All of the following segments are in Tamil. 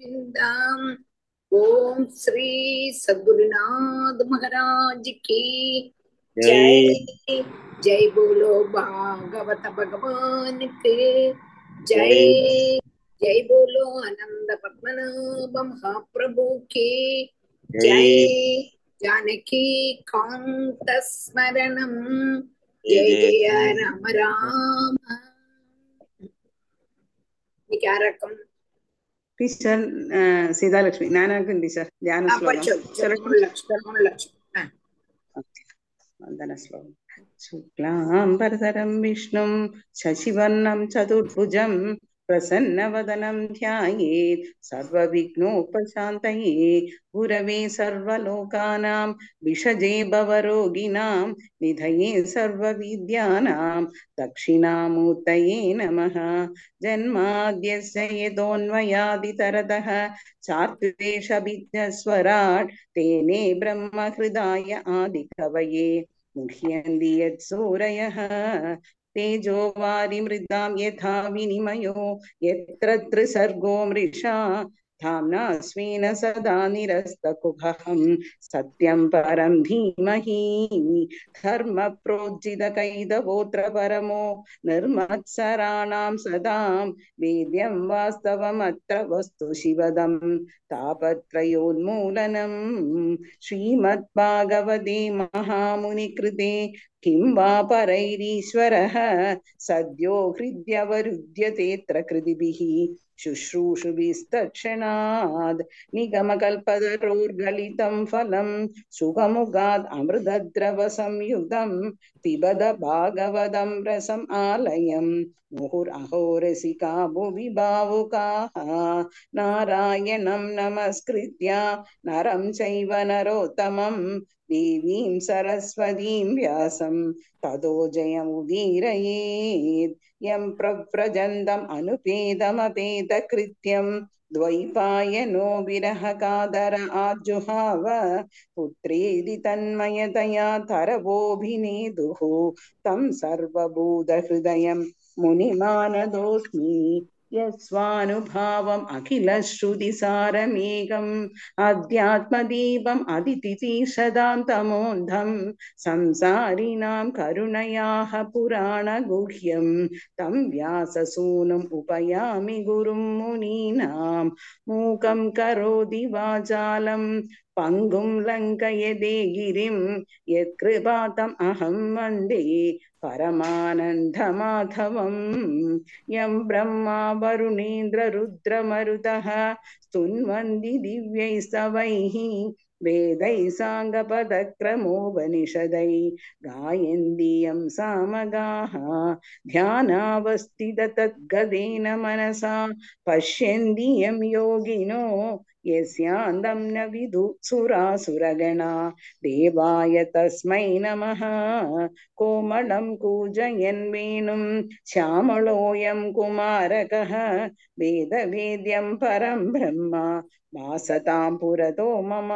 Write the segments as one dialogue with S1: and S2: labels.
S1: गोविन्दाम् ओम श्री सद्गुरुनाथ महाराज की जय जय बोलो भागवत भगवान के जय जय बोलो आनंद पद्मनाभ महाप्रभु के जय जानकी कांत स्मरणम जय जय राम राम இன்னைக்கு யாராக்கும்
S2: டீச்சர் அஹ், சீதாலட்சுமி நானாக்கும் டீச்சர் தியான ஸ்லோகம் சொல்லட்டும்? वन्दन श्लोकम् शुक्लाम्बरधरं विष्णुं शशिवर्णं चतुर्भुजं प्रसन्नवदनं ध्यायेत् सर्वविघ्नोपशान्तये गुरवे सर्वलोकानां विषजे भवरोगिणां निधये सर्वविद्यानां दक्षिणामूर्तये नमः जन्माद्यस्य यतोऽन्वयादितरतः चार्त्वेषभिज्ञस्वराट् तेने ब्रह्महृदाय आदिकवये मुह्यन्ति यत्सूरयः तेजो वारिमृतां यथा विनिमयो यत्र त्रिसर्गो मृषा धाम्ना स्वेन सदा निरस्तकुभहं सत्यं परं धीमहि धर्मप्रोज्झितकैदवोऽत्र परमो निर्मत्सराणां सदां वेद्यं वास्तवमत्र वस्तु शिवदं तापत्रयोन्मूलनम् श्रीमद्भागवते महामुनिकृते किं वा परैरीश्वरः सद्यो हृद्यवरुध्यतेऽत्र कृतिभिः शुश्रूषुभिस्तक्षणात् निगमकल्पतरोर्गलितं फलं सुखमुगात् अमृतद्रवसंयुतं पिबद भागवतं रसम् आलयम् मुहुरहोरसिका भुवि भावुकाः नारायणं नमस्कृत्य नरं चैव नरोत्तमं देवीं सरस्वतीं व्यासं ततो जयमुदीरयेत् यं प्रव्रजन्तम् अनुपेदमपेदकृत्यं द्वैपायनो विरहकादर आर्जुहाव पुत्रेदि तन्मयतया तरवोऽभिनेदुः तं सर्वभूतहृदयं मुनिमानदोऽस्मि यस्वानुभावम् अखिलश्रुतिसारमेकम् अध्यात्मदीपम् अदितितीषदां तमोन्धं संसारिणां करुणयाः पुराणगुह्यं तं व्याससूनुम् उपयामि गुरुं मुनीनां मूकं करोति वाचालं पङ्गुं लङ्कयदे गिरिं यत्कृपातम् अहं वन्दे परमानन्दमाधवम् यं ब्रह्मा वरुणेन्द्ररुद्रमरुतः स्तुन्वन्ति दिव्यैस्तवैः वेदैः साङ्गपदक्रमोपनिषदै गायन्ति यं सामगाः ध्यानावस्थिततद्गदेन मनसा पश्यन्ति यं योगिनो यस्यान्तं न विदु सुरासुरगणा देवाय तस्मै नमः कोमलं कूजयन् वेणुं श्यामलोऽयं कुमारकः वेदवेद्यं परं ब्रह्म वासतां पुरतो मम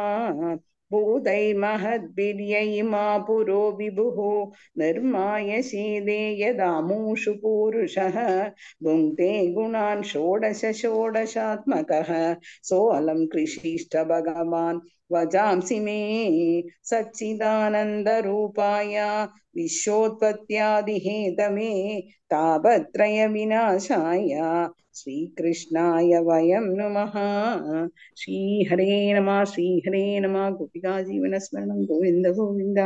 S2: भूतैर्महद्भिर्यैमा पुरो विभुः निर्माय शीले यदामूषु पूरुषः भुङ्क्ते गुणान् षोडश षोडशात्मकः सोऽलं कृषिष्ठ भगवान् वजांसि मे सच्चिदानन्दरूपाय विश्वोत्पत्त्यादिहेतमे तापत्रयविनाशाय श्रीकृष्णाय वयं नुमः श्रीहरे नमः श्रीहरे नमः गोपिका जीवनस्मरणं Govinda Govinda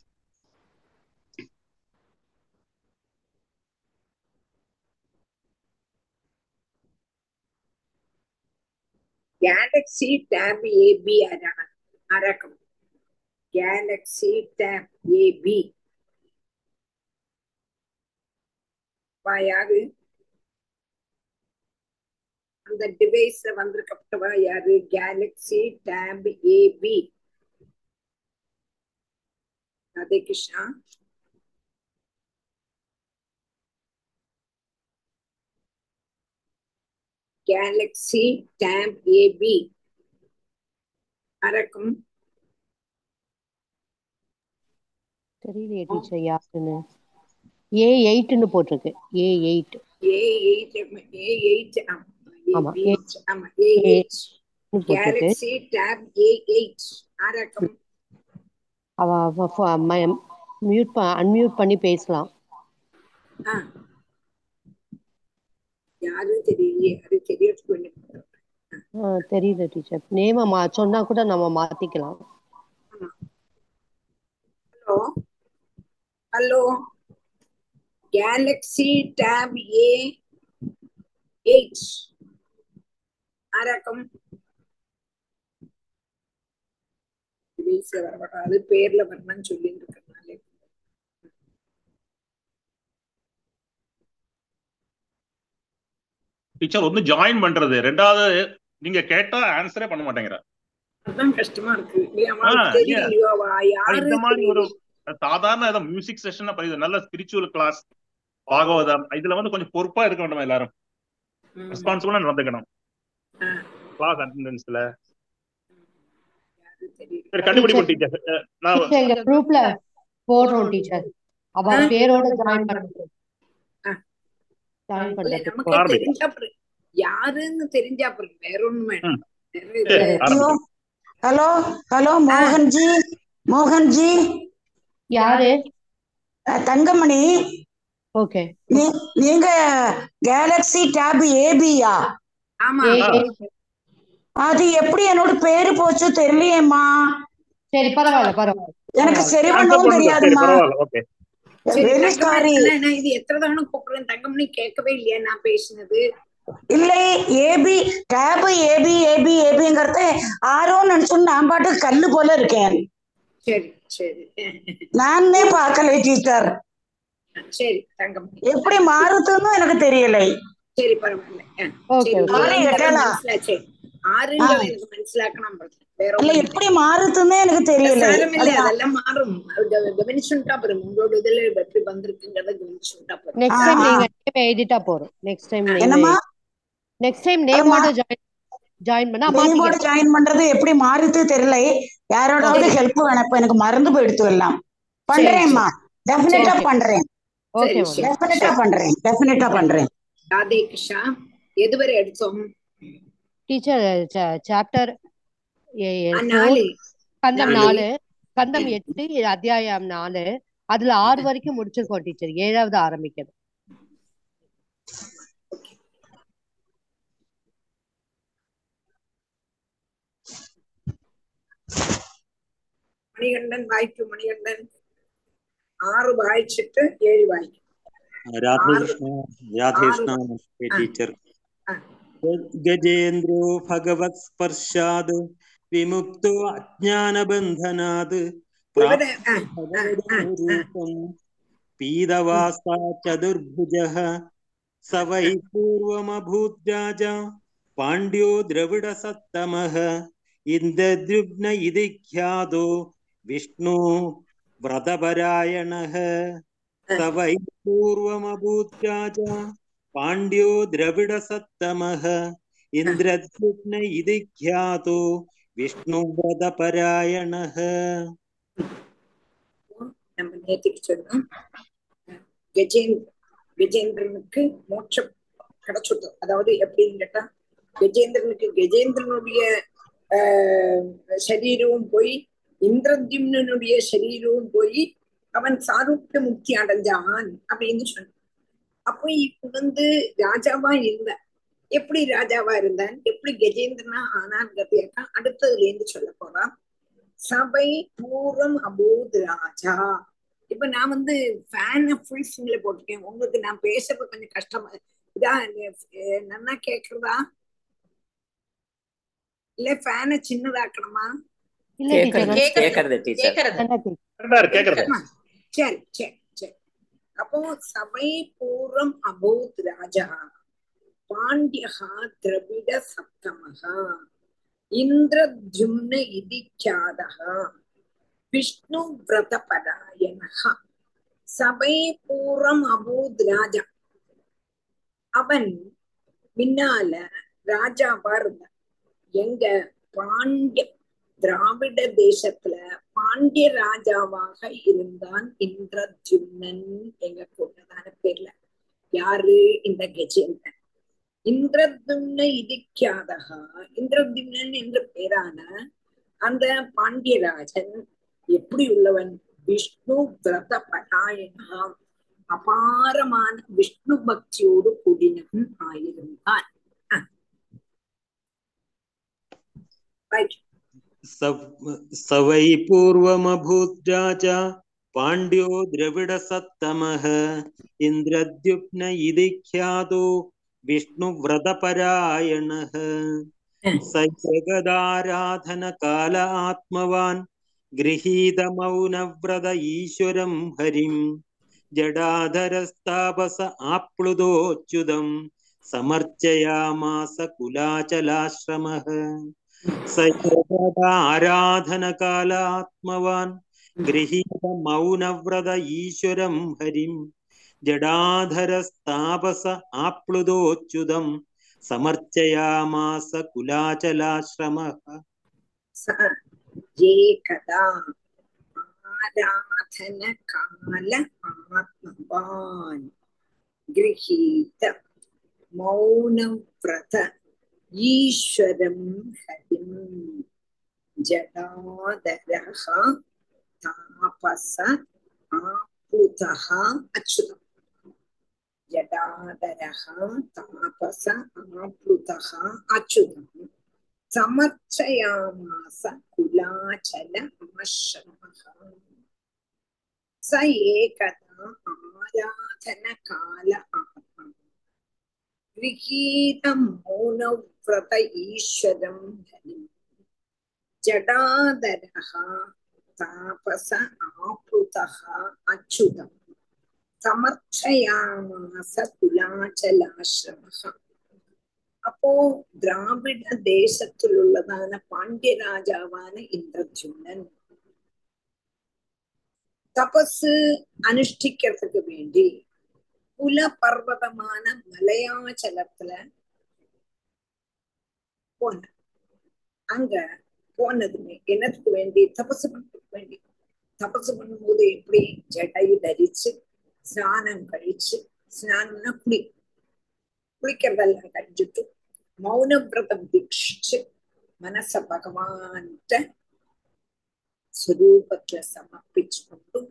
S1: Galaxy Tab A B ആരാണ് ആരാക്കും ഗാലക്സി ടാബ് എ ബി யாரு அந்த டிவைஸ்ல வந்திருக்கப்பட்டவா யாரு Galaxy Tab AB Radhe Krishna Galaxy Tab AB அரக்கும்
S3: தெரியலையே டீச்சர் யாருன்னு ஏ எயிட்னு போட்டிருக்கு A eight
S1: A eight A eight
S3: ஆமா,
S1: ABH. ஆமா AH
S3: போட்டுட்டு
S1: கேலக்ஸி டேப் AH ஆரக்கம்
S3: அவ மியூட் அன்மியூட் பண்ணி பேசலாம்
S1: ஆ யாரும் தெரியலையே அது தெரியறதுக்கு வேண்டி
S3: ஆ, தெரியுது டீச்சர் நேம மா சொன்னா கூட நம்ம மாத்திக்கலாம்
S1: hello hello Galaxy Tab A eight ஆராக்கம் வர மாட்டோம் அது பேர்ல வரணும்னு சொல்லிட்டு இருக்கிறதுனால
S4: டீச்சர் ஒண்ணு ஜாயின் பண்றது ரெண்டாவது நீங்க கேட்டா ஆன்சரே பண்ண மாட்டேங்கிற
S1: அதான் கஷ்டமா இருக்கு இல்லையா
S4: ஆ,
S1: அவளுக்கு தெரியலையோ அவ யாரு
S4: இந்த மாதிரி ஒரு
S1: தெரியலையே.
S4: சாதாரண ஏதோ மியூசிக் செஷன் படிக்குது நல்ல ஸ்பிரிச்சுவல் கிளாஸ் பாகவதம் இதுல வந்து கொஞ்சம் பொறுப்பா இருக்க வேண்டாம் எல்லாரும்
S1: ம்.
S4: ரெஸ்பான்சிபிளா நடந்துக்கணும்
S1: ஆ.
S4: கிளாஸ் அட்டெண்டன்ஸ்ல
S1: யாரு தெரியல.
S4: சரி கண்டுபிடிப்போம் டீச்சர் நான்
S3: டீச்சர் எங்க குரூப்ல போடுறோம் டீச்சர் அவ
S1: ஆ.
S3: பேரோட ஜாயின் பண்றது
S1: ஆ.
S3: ஜாயின்
S1: இல்ல,
S3: பண்றது
S1: நமக்கு
S4: ஆரம்பிக்கலாம்.
S1: தெரிஞ்சா அப்புறம் யாருன்னு தெரிஞ்சா அப்புறம் வேற ஒண்ணும் வேணும்
S4: ம்.
S1: வேற
S4: சரி,
S1: இது-
S5: ஹலோ
S4: ஆரம்பிக்கலாம்.
S5: ஹலோ ஹலோ மோகன்ஜி மோகன்ஜி
S3: யாரு
S5: அஹ், தங்கமணி
S3: ஓகே
S5: நீ- நீங்க கேலக்ஸி டேப் ஏபியா
S1: ஆமா
S5: அது எப்படி என்னோட பேரு போச்சு தெரியலையேம்மா
S3: சரி பரவாயில்ல பரவாயில்ல
S5: எனக்கு
S3: பரவாயில்ல.
S5: சரி
S4: Answer
S5: பண்ணவும்
S4: பண்ணுங்க. சரி
S5: தெரியாதும்மா
S4: பரவாயில்ல ஓகே
S1: சரி
S5: வெரி
S1: தங்கமணி
S5: சாரி
S1: அண்ணா, நான் இது எத்தனை தவணை கூப்பிடுறேன் தங்கமணி கேட்கவே இல்லையா நான் பேசினது
S5: இல்லை ஏபி டேப் ஏபி ஏபி ஏபிங்கிறத ஆரோன்னு நினைச்சு நான் பாட்டுக்கு கல்லு போல இருக்கேன்
S1: சரி சரி
S5: நானே பார்க்கல டீச்சர்
S1: சரி தங்கமணி
S5: எப்படி மாறுதுன்னு எனக்கு தெரியலை
S1: சரி பரவாயில்ல ஆ,
S3: ஓகே
S1: சரி
S3: ஓகே
S5: ஆறு
S1: நீங்க
S5: எட்டலா?
S1: மனசிலாச்சே ஆறுங்கிறத எனக்கு மனசிலாக்கணும் பாருங்க. வேற
S5: இல்ல
S1: ஒண்ணும்
S5: எப்படி மாறுதுன்னு எனக்கு தெரியலை
S1: சாரமில்லை
S5: அது
S1: அதெல்லாம் மாறும் அது கவ- கவனிச்சுட்டா போறோம் உங்களோட இதுல எப்படி வந்திருக்குங்கிறத கவனிச்சுட்டா போறோம்
S3: நெக்ஸ்ட்
S5: ஆ,
S3: டைம்
S5: ஆ.
S3: நீங்க நேம் எழுதிட்டா போறோம் நெக்ஸ்ட் டைம்
S5: என்னம்மா
S3: நேம் நெக்ஸ்ட் டைம் நேமோட ஜாயின் ஜாயின் பண்ணா
S5: நேமோட
S3: மாத்திக்கலாம்
S5: ஜாயின் பண்றது எப்படி மாறுது தெரியல யாரோடாவது
S1: சரி.
S5: ஹெல்ப் வேணும் இப்ப எனக்கு மறந்து போயிடுத்து எல்லாம் பண்றேன்மா டெஃபினட்டா
S3: சரி.
S5: பண்றேன்
S3: ஓகே
S1: சரி,
S3: மேம்
S1: சரி.
S5: டெஃபினட்டா பண்றேன் டெஃபினட்டா பண்றேன்
S1: ராதே கிருஷ்ணா எதுவரை எடுத்தோம்
S3: டீச்சர் சாப்டர்
S1: ஆ, நாலு
S3: கந்தம்
S1: நாலு.
S3: நாலு கந்தம் எட்டு அத்தியாயம் நாலு அதுல ஆறு வரைக்கும் முடிச்சிருக்கோம் டீச்சர் ஏழாவது ஆரம்பிக்கிறது
S1: மணிகண்டன் வாய்க்கு மணிகண்டன் ஆறு வாய்ச்சிட்டு ஏழு வாய்க்கு
S6: राधेकृष्ण राधेकृष्ण
S1: आरु-
S6: नमस्ते
S1: आ.
S6: टीचर
S1: आ.
S6: गजेन्द्रो भगवत्स्पर्शाद् विमुक्तो अज्ञानबन्धनात्
S1: ഇവര് ആ,
S6: भगवदोरूपम् पीदवासा चतुर्भुजः स वै पूर्वमभूत् राजा पाण्ड्यो द्रविडसत्तमः इन्द्रद्युम्न इति ख्यातो विष्णु व्रतपरायणः स वै पूर्वमभूत् राजा पाण्ड्यो द्रविडसत्तमः इन्द्रद्युम्न इति ख्यातो विष्णुव्रतपरायणः
S1: நம்ம நேத்திக்கு சொன்னோம் கஜேந்திர கஜேந்திரனுக்கு மோட்சம் கிடைச்சுட்டு அதாவது எப்படின்னு கேட்டா கஜேந்திரனுக்கு கஜேந்திரனுடைய ஆஹ், சரீரமும் போய் இந்திரத்யும்னனுடைய சரீரமும் போய் அவன் சாரூப்பிய முக்தி அடைஞ்சான் அப்படின்னு சொன்னான் அப்போ இப்ப வந்து ராஜாவா இருந்த எப்படி ராஜாவா இருந்தான் எப்படி கஜேந்திரனா ஆனான்ங்கிறதையக்கா அடுத்ததுல இருந்து சொல்ல போறான் சபை பூர்வம் அபூத் ராஜா இப்ப நான் வந்து ஃபேன ஃபுல் சிங்ல போட்டிருக்கேன் உங்களுக்கு நான் பேசுறது கொஞ்சம் கஷ்டமா இதா அஹ் நன்னா கேக்குறதா இல்ல ஃபேனை சின்னதாக்கணுமா
S3: இல்ல டீச்சர்
S7: கேக்குறது கேக்குறது டீச்சர்
S3: நல்லா கேக்குது.
S4: கரெக்டா இருக்கு, கேக்குறது
S1: ஆமா. சரி சரி சரி அப்போ சபை பூர்வம் அபூத் ராஜா பாண்டியகா திரவிட சப்தமகா இந்திரத்யும்ன இதி ख्यातः விஷ்ணு விரத பராயணः சபை பூர்வம் அபூத் ராஜா அவன் பின்னால ராஜாவா இருந்தான் எங்க பாண்டிய திராவிட தேசத்துல பாண்டிய ராஜாவாக இருந்தான் இந்திரத்யும்னன் எங்க கூட்டதான பேர்ல யாரு இந்த கஜேந்திரன் இந்திரதும்ன இதிக்காதகா இந்திரதும்னன் என்ற பேரான அந்த பாண்டியராஜன் எப்படி உள்ளவன் விஷ்ணு விரத பராயணா அபாரமான விஷ்ணு பக்தியோடு கூடினவன் ஆயிருந்தான் அஹ். Right.
S6: स वै पूर्वमभूत् राजा पाण्ड्यो द्रविडसत्तमः इन्द्रद्युप्न इति ख्यातो विष्णुव्रतपरायणः स जगदाराधनकाल आत्मवान् गृहीतमौनव्रत ईश्वरं हरिं जडाधरस्तापस आप्लुतोच्युतं समर्चयामास कुलाचलाश्रमः स आराधनकालात्मवान् गृहीतमौनव्रत ईश्वरं हरिं जडाधरस्तापस आप्लुतोच्युतं समर्चयामास कुलाचलाश्रमः
S1: स एकदा आराधनकाल आत्मवान् गृहीत मौनव्रत ईश्वरं हरिं जडादरः तापस आप्लुतः अच्युतम् जडादरः तापस आप्लुतः अच्युतम् समर्चयामास कुलाचल आश्रमः स एकदा आराधनकाल आत्मा गृहीतं मौनव्रत ईश्वरं हरिं जडादरः तापस आप्लुतः अच्युतम् സമർച്ചയാമാസ കുലാചലാശ്രമ അപ്പോ ദ്രാവിഡ ദേശത്തിലുള്ളതാണ് പാണ്ഡ്യരാജാവാണ് ഇന്ദ്രദ്യുമ്നൻ തപസ് അനുഷ്ഠിக்கிறதுக்கு வேண்டி குலபர்வதமான மலையாச்சலத்துல போன அங்க போனதுமே என்னத்துக்கு வேண்டி தபசு பண்றதுக்கு வேண்டி தபசு பண்ணும்போது எப்படி ஜடை தரிச்சு ஸ்நானம் கழிச்சு ஸ்நானம்னா குளி குளிக்கிறதெல்லாம் கழிஞ்சிட்டு மௌன விரதம் தீட்சிச்சு மனச பகவான்கிட்ட സ്വരൂപത്തില് സമർപ്പിച്ചുകൊണ്ട്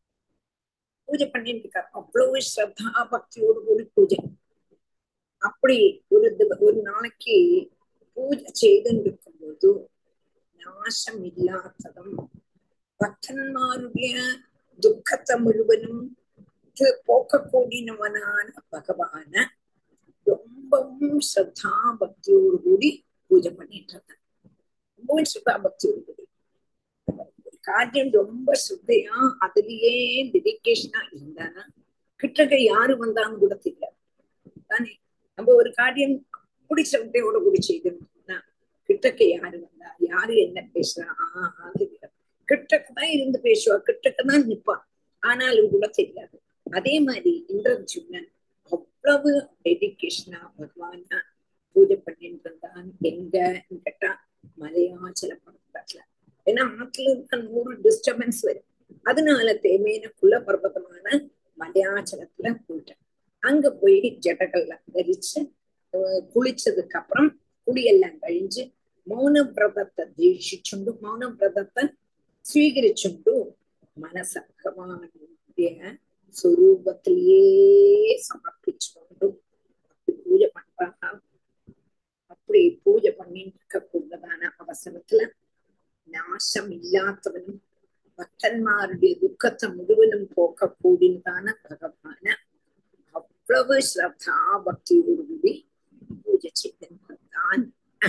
S1: பூஜை பண்ணிட்டு இருக்காரு அவ்வளவு ஸ்ரத்தா பக்தியோடு கூடி பூஜை அப்படி ஒரு திவ- ஒரு நாளைக்கு பூஜை செய்துட்டு இருக்கும்போது நாசம் இல்லாததும் பக்தன்மாருடைய துக்கத்தை முழுவதும் து- போக்கக்கூடியவனான பகவான ரொம்பவும் ஸ்ரத்தா பக்தியோடு கூடி பூஜை பண்ணிட்டு இருந்தான் ரொம்பவும் ஸ்ரத்தா பக்தியோடு கூடி ஒரு காரியம் ரொம்ப ஸ்ரத்தையா அதுலயே டெடிகேஷனா இருந்தானா கிட்டக்க யாரு வந்தான்னு கூட தெரியாது தானே நம்ம ஒரு காரியம் அப்படி ஸ்ரத்தையோட கூடி செய்திருந்தோம்னா கிட்டக்க யாரு வந்தா யாரு என்ன பேசுறா ஆஹ் ஆஹ் தெரியாது கிட்டக்கதான் இருந்து பேசுவா கிட்டக்கதான் நிப்பா ஆனாலும் கூட தெரியாது அதே மாதிரி இந்திரஜுனன் அவ்வளவு டெடிகேஷனா பகவானா பூஜை பண்ணிட்டு இருந்தான் எங்கன்னு கேட்டா மலையாச்சல பர்வதத்துல ஏன்னா ஆத்துல இருக்க நூறு டிஸ்டர்பன்ஸ் வரும் அதனால தேவையான குல பர்வதமான மலையாச்சலத்துல போயிட்டேன் அங்க போய் ஜடகள்லாம் தரிச்சு அஹ் குளிச்சதுக்கு அப்புறம் குளியெல்லாம் கழிஞ்சு மௌன விரதத்தை தீட்சிச்சுண்டு மௌன விரதத்தை സ്വീകരിച്ചുണ്ടു മനസ്സ ഭഗവാനുடைய സ്വരൂപത്തിലേ സമർപ്പിച്ചുകൊണ്ട് பூஜை பண்றாங்க அப்படி பூஜை பண்ணிட்டு இருக்கக்கூடியதான அவசரத்துல நாசம் இல்லாதவனும் பக்தன்மாருடைய துக்கத்தை முழுவதும் போக்க கூடியதான பகவான அவ்வளவு ஸ்ரத்தா பக்தியோடு கூடி பூஜை செய்திருந்தான்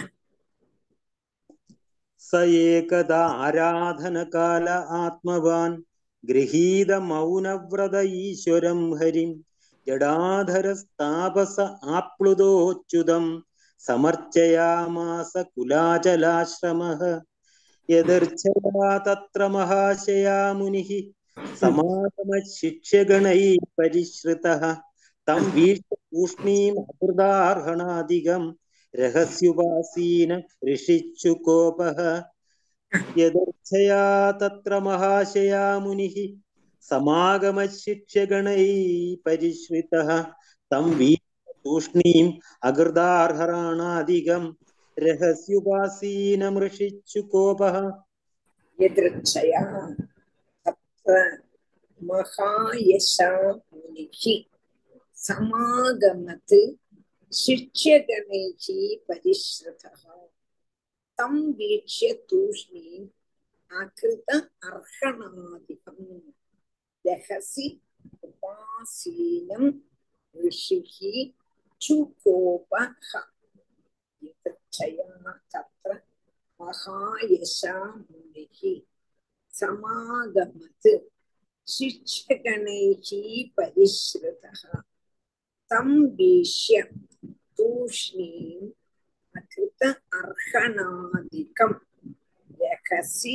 S6: स एकदा आराधनकाल आत्मवान् गृहीतमौनव्रत ईश्वरं हरिं जडाधरस्तापस आप्लुतोच्युतं समर्चयामास कुलाचलाश्रमः यदर्चया तत्र महाशया मुनिः समागमशिक्ष्यगणैः परिश्रितः तं वीक्ष्य तूष्णीम् अकृतार्हणादिकम् रहस्युपासीन ऋषिच्युकोपः यदर्थया तत्र महाशया मुनिः समागमशिक्ष्यगणैः परिश्रितः तं वीक्ष्य तूष्णीम् अगृदार्हराणाधिगम् रहस्युपासीनमृषिच्छु कोपः
S1: यदृच्छया तत्र महायशा मुनिः समागमत् शिष्यगणैः परिश्रुतः तं वीक्ष्य तूष्णीम् अकृत अर्हणादिकम् रहसि उपासीनं ऋषिः चुकोपः यदृच्छया तत्र महायशा मुनिः समागमत् शिक्षगणैः परिश्रुतः तं वीक्ष्य तूष्णीम् अकृत अर्हणादिकं रहसि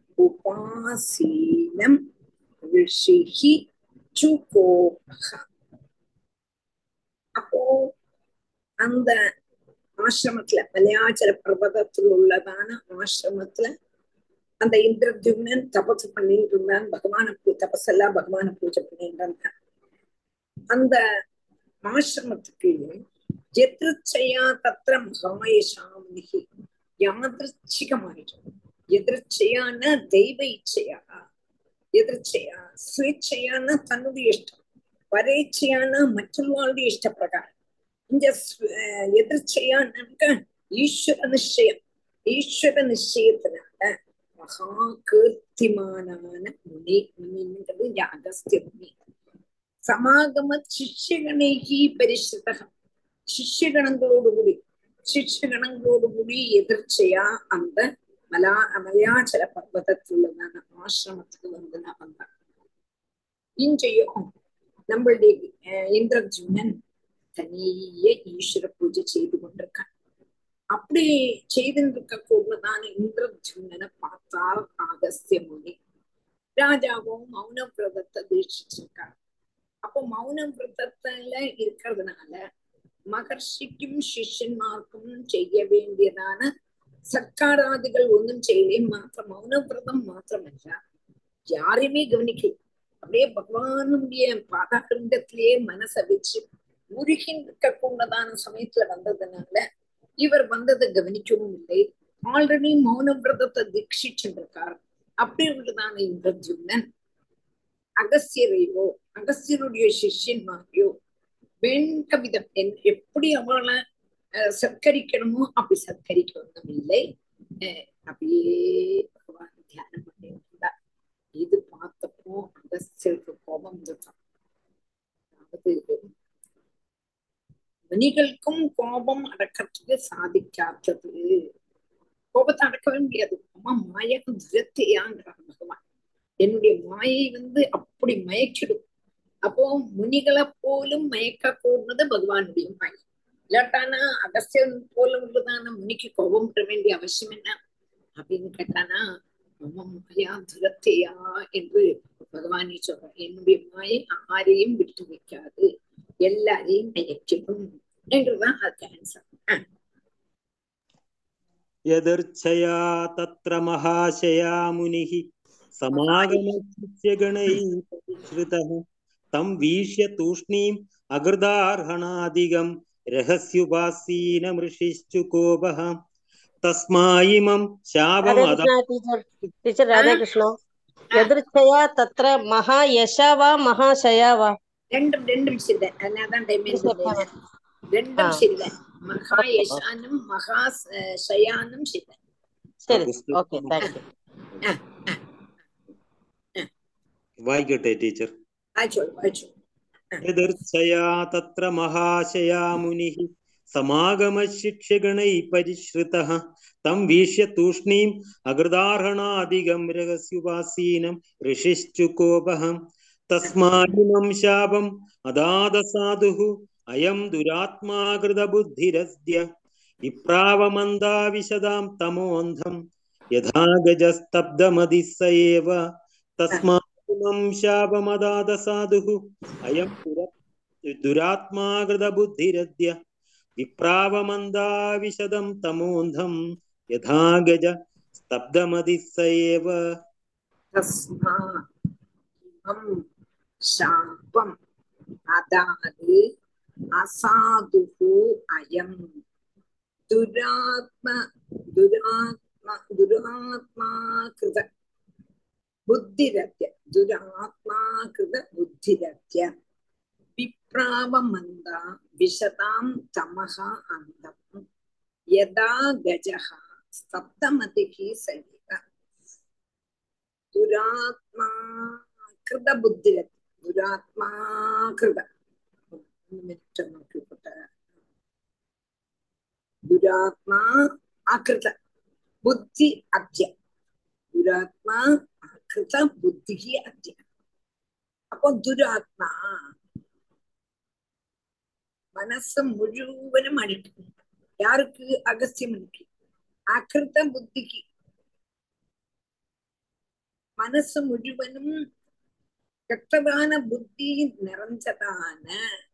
S1: उपासीनं ऋषिः चुकोपः அப்போ அந்த ஆசிரமத்துல மலையாச்சல பர்வதத்தில் உள்ளதான ஆசிரமத்துல அந்த இந்திரத்யும்னன் தபசு பண்ணிட்டு இருந்தான் பகவான பூ தபஸெல்லாம் பகவான பூஜை பண்ணிட்டு இருந்தான் அந்த ஆசிரமத்துக்கு எதிர்ச்சையா தத்திர மகாயசாமிகி யாதிருச்சிகமாயிட்டு எதிர்ச்சையான தெய்வ இச்சையா எதிர்ச்சையா சுயேட்சையான தன்னுடைய இஷ்டம் பரேட்சையான மற்றவர்களுடைய இஷ்டப்பிரகாரம் இந்த எதிர்ச்சையானாக்க ஈஸ்வர நிச்சயம் ஈஸ்வர நிச்சயத்தினால மகா கீர்த்திமானான முனி முனிங்கிறது அகஸ்திய முனி சமாகம சிஷ்யகணைகி பரிசுத்தகம் சிஷ்யகணங்களோடு கூடி சிஷ்யகணங்களோடு கூடி எதிர்ச்சையா அந்த மலா மலையாச்சல பர்வதத்தில் உள்ளதான ஆசிரமத்துக்கு வந்து நான் வந்தேன் இன்றையும் நம்மளுடைய இந்திரஜுனன் தனியே ஈஸ்வர பூஜை செய்து கொண்டிருக்கான் அப்படி செய்திருக்க கூடதான இந்திரஜுனனை பார்த்தால் ஆகஸ்திய முனி ராஜாவும் மௌன விரதத்தை தீட்சிச்சிருக்கார் அப்போ மௌன விரதத்துல இருக்கிறதுனால மகர்ஷிக்கும் சிஷ்யன்மார்க்கும் செய்ய வேண்டியதான சர்க்காராதிகள் ஒன்றும் செய்யலே மாத்திரம் மௌன விரதம் மாத்திரமல்ல யாரையுமே கவனிக்கல அப்படியே பகவானுடைய பாதாண்டத்திலேயே மனசை வச்சு உருகின்ற கூடதான சமயத்துல வந்ததுனால இவர் வந்ததை கவனிக்கவும் இல்லை ஆல்ரெடி மௌன விரதத்தை தீட்சிச்சுருக்கார் அப்படி உள்ளதான இந்திரஜுனன் அகஸ்தியரையோ அகஸ்தியருடைய சிஷ்யன்மாரையோ வேண்ட விதம் எப்படி அவளை சத்கரிக்கணுமோ அப்படி சத்கரிக்க ஒன்றும் இல்லை அப்படியே பகவான் தியானம் பண்ணி வந்தார் இது பார்த்தப்போ அகஸ்தியருக்கு கோபம் தான் அதாவது மணிகளுக்கும் கோபம் அடக்கிறதுக்கு சாதிக்காதது கோபத்தை அடக்கவே முடியாது அம்மா மாயகம் துரத்தையாங்கிறார் பகவான் என்னுடைய மாயை வந்து அப்படி மயக்கிடும் அப்போ முனிகளை போலும் மயக்க கூடுனது பகவானுடைய மாயை இல்லாட்டானா அகஸ்தியன் போல உள்ளதான முனிக்கு கோபம் பெற வேண்டிய அவசியம் என்ன அப்படின்னு கேட்டானா மம மாயா துரத்தையா என்று பகவானே சொல்றார் என்னுடைய மாயை ஆரையும் விட்டு வைக்காது எல்லாரையும் மயக்கிடும் என்றுதான் அதுக்கு ஆன்சர்
S6: यदर्चया तत्र महाशया मुनिः समागमशिष्यगणैः परिश्रुतः तं वीक्ष्य तूष्णीम् अगृदार्हणादिगम् रहस्युपासीनमृषिश्चु कोपः तस्मायिमं शापम्
S7: राधे कृष्ण टीचर टीचर राधे कृष्ण எதிர்ச்சையா தத்ர மகா யசா வா மகா சயா வா
S1: ரெண்டும் ரெண்டும் சில்ல அதனாலதான் டைமண்ட் ரெண்டும் சில்ல மகா யசானும் மகா சயானும் சில்ல
S7: சரி ஓகே தேங்க்யூ
S6: വായിക്കട്ടെ ടീച്ചർ
S1: വായിച്ചോളൂ വായിച്ചോളൂ
S6: यदर्चया तत्र महाशया मुनिः समागमशिक्षगणैः परिश्रुतः तं वीक्ष्य तूष्णीम् अगृदार्हणादिगं रहस्युपासीनं ऋषिश्चु कोपः तस्मादिमं शापम् अदादसाधुः अयं दुरात्माकृतबुद्धिरस्य विप्रावमन्दाविशदां तमोऽन्धं यथा गजस्तब्धमदिः स एव तस्मात् इमं शापमदादसाधुः अयं दुरात्माकृतबुद्धिरद्य विप्रावमन्दाविशदं तमोऽन्धं यथा गज स्तब्धमदिः स एव
S1: தஸ்மாம் சாபம் அதாது அசாதுகு அயம் துராத்ம துராத்மா துராத்மா கிருத புத்திரத்ய துராத்மா கிருத புத்திரத்ய விப்ராவமந்தா விஷதாம் தமஹ அந்தம் யதா கஜஹ சப்தமதிகி சகித துராத்மா கிருத புத்திரத் துராத்மா கிருத மினிட் നോക്കിക്കോട്ടെ ദുരാത്മാ അകൃത ബുദ്ധി അദ്യ ദുരാത്മാ അകൃത ബുദ്ധി അദ്യ അപ്പൊ ദുരാത്മാ മനസ്സ് മുഴുവനും അടിക്കും யாருக்கு அகஸ்தியமனுக்கு அகிருத புத்திக்கு மனசு முழுவதும் கெட்டதான புத்தி நிறைஞ்சதான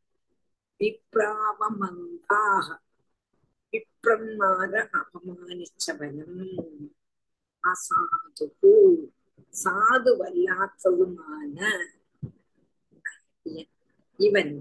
S1: விப்ராவமந்தாக விப்ரன்மார அபமானிச்சவனும் அசாதுகு சாதுவல்லாத்ததுமான இவன்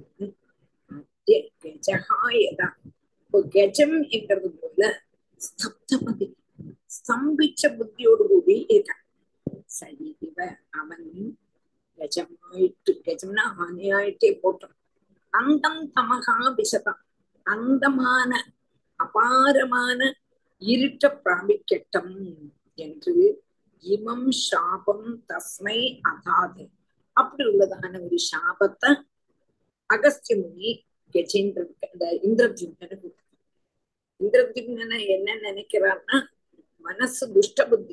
S1: கஜகாயதா இப்போ கஜம் என்கிறது போல ஸ்தப்தமதி ஸ்தம்பிச்ச புத்தியோடு கூடி இருக்கான் சரி இவ அவன் கஜமாயிட்டு கஜம்னா ஆனையாயிட்டே போட்டான் அந்தம் தமகா விஷதம் அந்தமான அபாரமான இருட்ட பிராபிக்கட்டும் என்று இமம் சாபம் தஸ்மை அகாது அப்படி உள்ளதான ஒரு சாபத்தை அகஸ்திய முனி கஜேந்திரனுக்கு அந்த இந்திரஜிம்னு இந்திரஜிம்னனை என்ன நினைக்கிறான்னா மனசு துஷ்ட புத்தி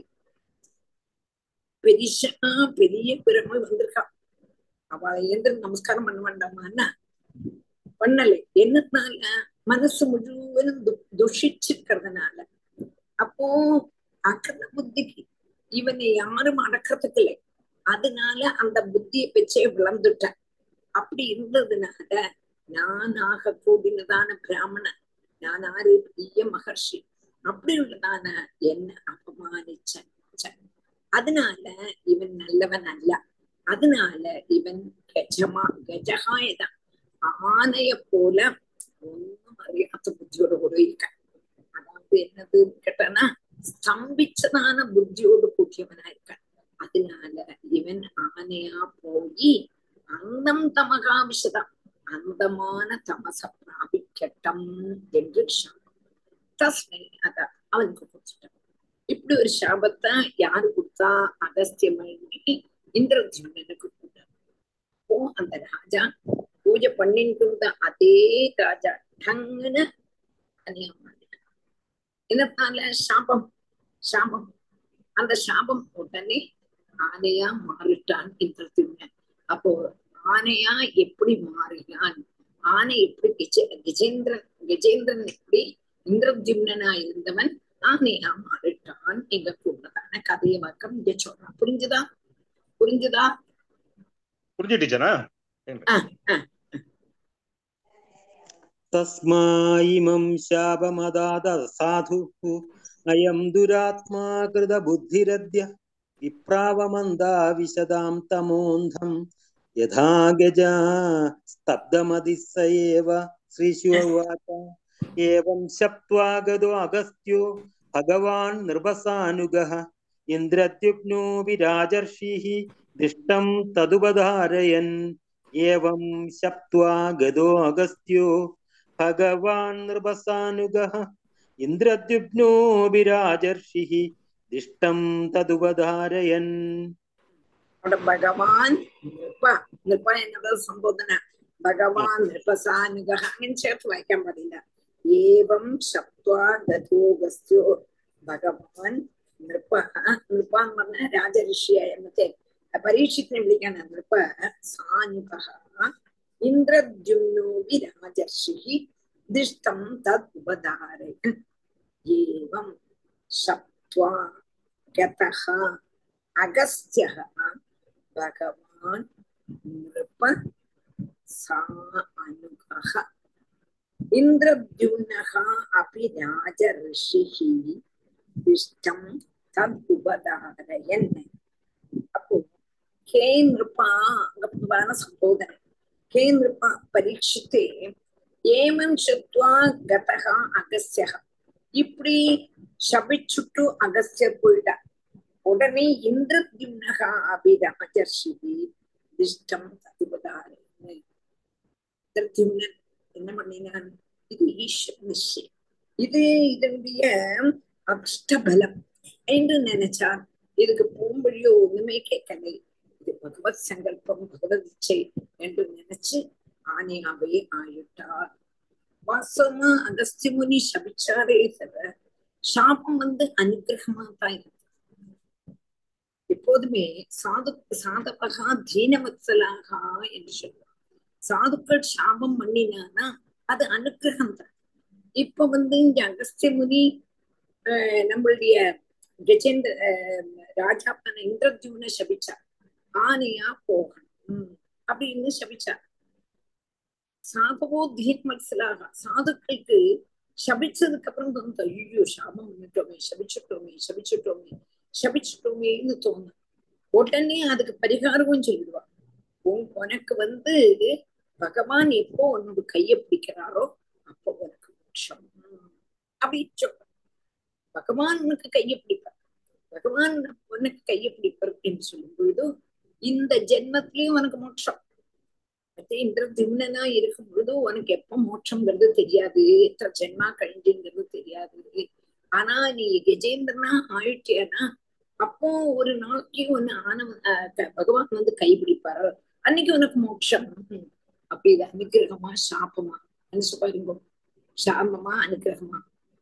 S1: பெரிசா பெரிய பெருமை வந்திருக்கா அவளை இந்திரன் நமஸ்காரம் பண்ண வேண்டாமான்னா பண்ணலை என்னனால மனசு முழுவதும் துஷிச்சிருக்கிறதுனால அப்போ அக்கிரத புத்திக்கு இவனை யாரும் அடக்கிறதுக்கு இல்லை அதனால அந்த புத்தியை வச்சே விளந்துட்டான் அப்படி இருந்ததுனால நான் ஆக கூடினதான பிராமணன் நான் ஆறு பெரிய மகர்ஷி அப்படி உள்ளதான என்ன அபமானிச்சன் அதனால இவன் நல்லவன் அல்ல அதனால இவன் கஜமா கஜகாயதான் ஆனைய போல ஒன்னும் அறியாத புத்தியோட கூட இருக்க அதாவது என்னது கேட்டனா ஸ்தம்பிச்சதான புத்தியோடு கூட்டியவனா இருக்க அதனால இவன் ஆனையா போய் அந்தம் தமகாவிஷதான் அந்தமான தமச பிராபிக்கட்டம் என்று சாபம் தஸ்மை அத அவனுக்கு கொடுத்துட்டான் இப்படி ஒரு சாபத்தை யாரு கொடுத்தா அகஸ்தியமணி இந்திரஜிமனுக்கு கொடுத்தார் ஓ அந்த ராஜா பூஜை பண்ணிட்டு இருந்த அதே ராஜா டங்குன்னு அநியமாட்டான் என்னத்தால சாபம் சாபம் அந்த சாபம் உடனே ஆனையா மாறிட்டான் இந்திரஜிமன் அப்போ ஆனையா எப்படி மாறினான் ஆனை எப்படி கஜ கஜேந்திரன் கஜேந்திரன் எப்படி இந்திரஜிம்னனா இருந்தவன் ஆனையா மாறிட்டான் எங்க கூடதான கதைய வக்கம் இங்க சொல்றான் புரிஞ்சுதா புரிஞ்சுதா
S4: புரிஞ்சு டீச்சரா
S6: तस्माइमं शापमदाद साधुः अयं दुरात्मा कृतबुद्धिरद्य विप्रावमन्दा विशदां तमोऽन्धं यथा गजा स्तब्धमदिः स एव श्रीशुवाच एवं शप्त्वा गदो अगस्त्यो भगवान् नृपसानुगः इन्द्रद्युप्नो विराजर्षिः दृष्टं तदुपधारयन् एवं शप्त्वा गदो अगस्त्यो भगवान् नृपसानुगः इन्द्रद्युप्नो विराजर्षिः दिष्टं तदुपधारयन्
S1: അവിടെ ഭഗവാൻ നൃപ നൃപ എന്നത് സംബോധന ഭഗവാൻ നൃപസാനുഗ അങ്ങനെ ചേർത്ത് വായിക്കാൻ പാടില്ല ഏവം ശബ്ദ ഗതോഗസ്ത്യോ ഭഗവാൻ നൃപ നൃപ എന്ന് പറഞ്ഞ രാജഋഷിയായ മറ്റേ പരീക്ഷത്തിനെ വിളിക്കാണ് നൃപ സാനുഗ ഇന്ദ്രദ്യുമ്നോപി രാജർഷി ദിഷ്ടം തദ് ഉപധാരയൻ ഏവം ശബ്ദ്വാ ഗതഃ അഗസ്ത്യ ഭഗവാൻ നൃപ സാ അനുഗ ഇന്ദ്രദ്യുമ്നഃ അപി രാജഋഷിः ദിഷ്ടം തദ് ഉപധാരയൻ അപ്പോ ഹേ നൃപ അங்க പ്രധാന സംബോധന ഹേ നൃപ പരീക്ഷിത്തെ ஏமம் சுத்வா கதகா அகஸ்யக இப்படி சபிச்சுட்டு அகஸ்யர் போயிட்டார் உடனே இந்திரத்யும்னகா அபிராஜர்ஷி திஷ்டம் அதிபதாரே இந்திரத்யும்னன் என்ன பண்ணினான் இது ஈஸ்வர நிச்சயம் இது இதனுடைய அஷ்டபலம் என்று நினைச்சான் இதுக்கு போம்பொழியோ ஒண்ணுமே கேட்கலை இது பகவத் சங்கல்பம் பகவத் இச்சை என்று நினைச்சு ஆனையாவே ஆயிட்டார் வாசமா அகஸ்திய முனி சபிச்சாரே தவிர சாபம் வந்து அனுகிரகமா தான் இருக்கு எப்போதுமே சாது சாதபகா தீனவத்சலாகா என்று சொல்லுவார் சாதுக்கள் சாபம் பண்ணினானா அது அனுகிரகம் தான் இப்ப வந்து இந்த அகஸ்திய முனி ஆஹ் நம்மளுடைய கஜேந்திர ராஜாப்பன இந்திரஜுன சபிச்சார் ஆனையா போகணும் அப்படின்னு சபிச்சார் சாதவோ தீர்மத்சலாக சாதுக்களுக்கு சபிச்சதுக்கு அப்புறம் தோணுது ஐயோ சாபம் பண்ணிட்டோமே சபிச்சுட்டோமே சபிச்சுட்டோமே சபிச்சுட்டோமேன்னு தோணும் உடனே அதுக்கு பரிகாரமும் சொல்லிடுவா உன் உனக்கு வந்து பகவான் எப்போ உன்னோட கைய பிடிக்கிறாரோ அப்போ உனக்கு மோட்சம் அப்படின்னு சொல்ற பகவான் உனக்கு கைய பிடிப்பார் பகவான் உனக்கு கைய பிடிப்பார் என்று சொல்லும் பொழுது இந்த ஜென்மத்திலயும் உனக்கு மோட்சம் மத்தே இந்திரதிம்னா இருக்கும் பொழுது உனக்கு எப்ப மோட்சம்ங்கிறது தெரியாது எத்தனை ஜென்மா கழிஞ்சுங்கிறது தெரியாது ஆனா நீ கஜேந்திரனா ஆயிட்டியானா அப்போ ஒரு நாளைக்கு ஒன்னு ஆனவ பகவான் வந்து கைப்பிடிப்பாரு அன்னைக்கு உனக்கு மோட்சம் அப்படி இது அனுகிரகமா சாப்பமா நினைச்சு பாருங்க சாபமா அனுகிரகமா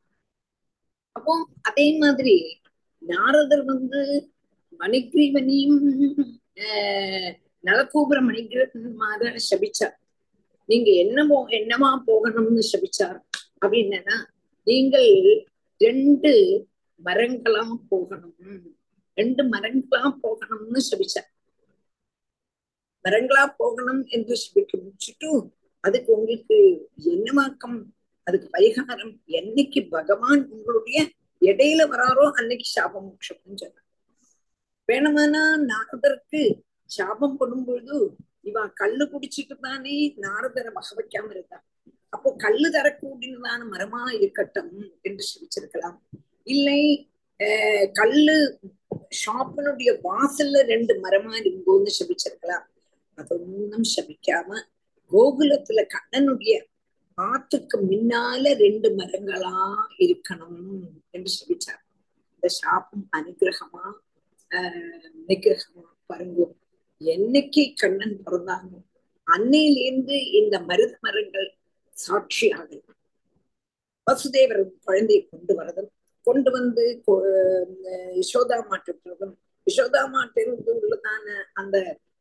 S1: அப்போ அதே மாதிரி நாரதர் வந்து மணிகிரீவனையும் ஆஹ் நலகோபுர மணிகிரமார சபிச்சார் நீங்க என்னமோ என்னமா போகணும்னு சபிச்சார் அப்படின்னா நீங்கள் ரெண்டு மரங்களா போகணும் ரெண்டு மரங்களா போகணும்னு சபிச்சார் மரங்களா போகணும் என்று சபிக்க முடிச்சுட்டு அதுக்கு உங்களுக்கு என்னமாக்கம் அதுக்கு பரிகாரம் என்னைக்கு பகவான் உங்களுடைய இடையில வராரோ அன்னைக்கு சாப மோட்சம்னு சொன்னார் வேணுமானா நாரதருக்கு சாபம் பண்ணும் பொழுது இவ கல்லு குடிச்சிட்டு தானே நாரதரை வக வைக்காம இருந்தா அப்போ கல்லு தரக்கூடியதான மரமா இருக்கட்டும் என்று சிரிச்சிருக்கலாம் இல்லை அஹ் கல்லு ஷாப்பினுடைய வாசல்ல ரெண்டு மரமா இருந்தோன்னு சபிச்சிருக்கலாம் அதொன்னும் சபிக்காம கோகுலத்துல கண்ணனுடைய ஆத்துக்கு முன்னால ரெண்டு மரங்களா இருக்கணும் என்று சபிச்சார் இந்த சாபம் அனுகிரகமா ஆஹ் நிகிரகமா பாருங்க என்னைக்கு கண்ணன் பிறந்தாங்க அன்னையிலேருந்து இந்த மருத மரங்கள் சாட்சியாக வசுதேவர் குழந்தையை கொண்டு வரதும் கொண்டு வந்து யசோதா மாட்டுறதும் யசோதா மாட்டிலிருந்து உள்ளதான அந்த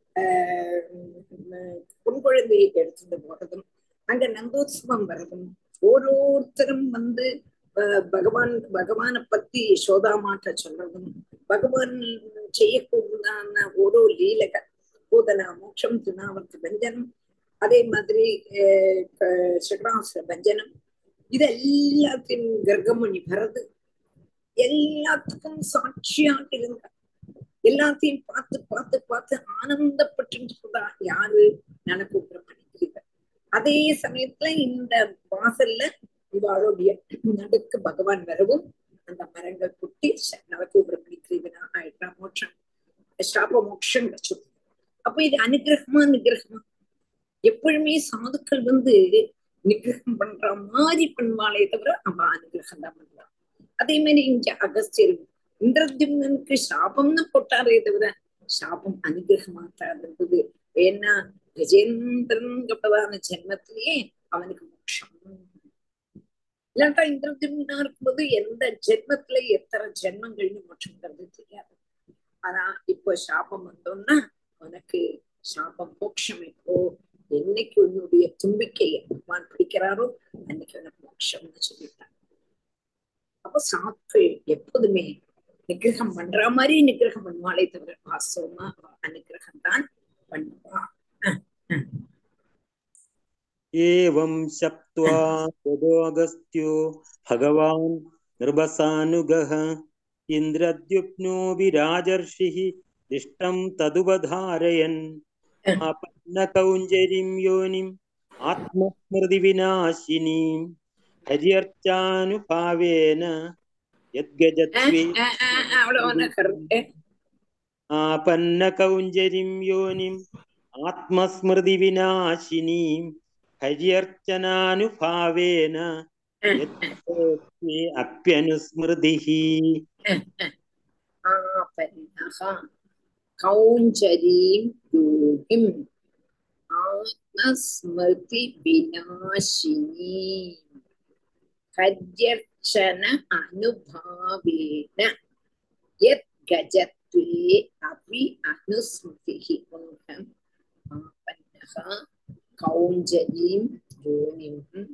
S1: பொன் குழந்தையை எடுத்துட்டு போறதும் அங்க நந்தோத்சவம் வரதும் ஓரோருத்தரும் வந்து பகவான் பகவானை பத்தி யசோதா மாட்ட சொல்றதும் பகவான் செய்யக்கூடியதான ஒரு லீலக பூதனா மோட்சம் திருநாவர்த்தி பஞ்சனம் அதே மாதிரி சகராசுர பஞ்சனம் இது எல்லாத்தையும் கர்க்கமணி பரது எல்லாத்துக்கும் சாட்சியாக இருந்தார் எல்லாத்தையும் பார்த்து பார்த்து பார்த்து ஆனந்தப்பட்டு யாரு நலக்கூப்பிட பண்ணிக்கிறீர்கள் அதே சமயத்துல இந்த வாசல்ல இவாளுடைய நடுக்கு பகவான் வரவும் அந்த மரங்கள் குட்டி நலக்கூப்பிட பண்ணிக்கிறீங்கன்னா ஆயிட்டா மோட்சம் சாப மோட்சம் கிடைச்சது அப்ப இது அனுகிரகமா நிகிரகமா எப்பொழுதுமே சாதுக்கள் வந்து நிகிரகம் பண்ற மாதிரி பண்ணுவாளே தவிர அவ அனுகிரகம் தான் பண்ணுவான் அதே மாதிரி இங்க அகஸ்தியர் இந்திரத்யும்னனுக்கு சாபம்னு போட்டாரே தவிர சாபம் அனுகிரகமா தான் இருந்தது ஏன்னா கஜேந்திரன் ஜென்மத்திலேயே அவனுக்கு மோட்சம் இல்லாட்டா இந்திரத்யும்னா இருக்கும்போது எந்த ஜென்மத்துல எத்தனை ஜென்மங்கள்னு மோட்சம்ங்கிறது தெரியாது ஆனா இப்போ சாபம் வந்தோம்னா உனக்கு சாபம் மோட்சம் இப்போ என்னைக்கு உன்னுடைய தும்பிக்கையை பகவான் பிடிக்கிறாரோ அன்னைக்கு உனக்கு மோட்சம்னு சொல்லிட்டான் அப்போ சாட்கள் எப்போதுமே நிகிரகம் பண்ற மாதிரி நிகிரகம் பண்ணுவாளே தவிர வாஸ்தவமா அனுகிரகம் தான் பண்ணுவா
S6: एवं शप्त्वा तदोऽगस्त्यो भगवान् नृपसानुगः इन्द्रद्युप्नो विराजर्षिः दिष्टं तदुपधारयन् आपन्नकौञ्जरीं योनिं आत्मस्मृतिविनाशिनीं हर्यर्चानुभावेन यद्गजत्वे
S1: അവിടെ വന്ന കറക്റ്റ്
S6: आपन्नकौञ्जरीं योनिम् आत्मस्मृतिविनाशिनीं हर्यर्चनानुभावेन यद्गजत्वे अप्यनुस्मृतिः
S1: आपन्नः कौञ्चरीं योगिम् आत्मस्मृतिविनाशिनी हर्यर्चन अनुभावेन यत् गजत्वे अपि अनुस्मृतिः पुनः आपन्नः कौञ्जरीं योनिम्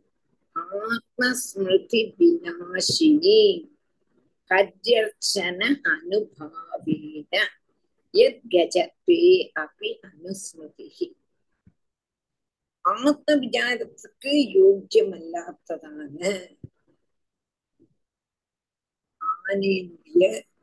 S1: आत्मस्मृतिविनाशिनी हर्यर्चन अनुभावेन यद् गजत्वे अपि अनुस्मृतिः ஆத்மவிசாரத்துக்கு யோக்கியமல்லாததான ஆணையினுடைய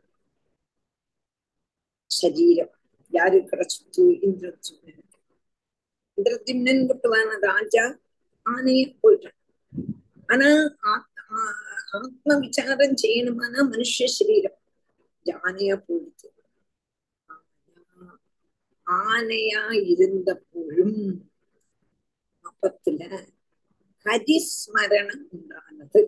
S1: சரீரம் யாரு கிடைச்சிட்டு இந்திரத்யும்னன் இந்திரத்யும்னன் விட்டுவான ராஜா ஆணைய போயிட்டான் ஆனா ஆத்- ஆ- ஆத்ம விசாரம் செய்யணுமானா மனுஷ சரீரம் ஆணையா போயிடுது ஆனா, ஆணையா இருந்தപ്പോഴും அப்பத்துல ஹரிஸ்மரணம் உண்டானது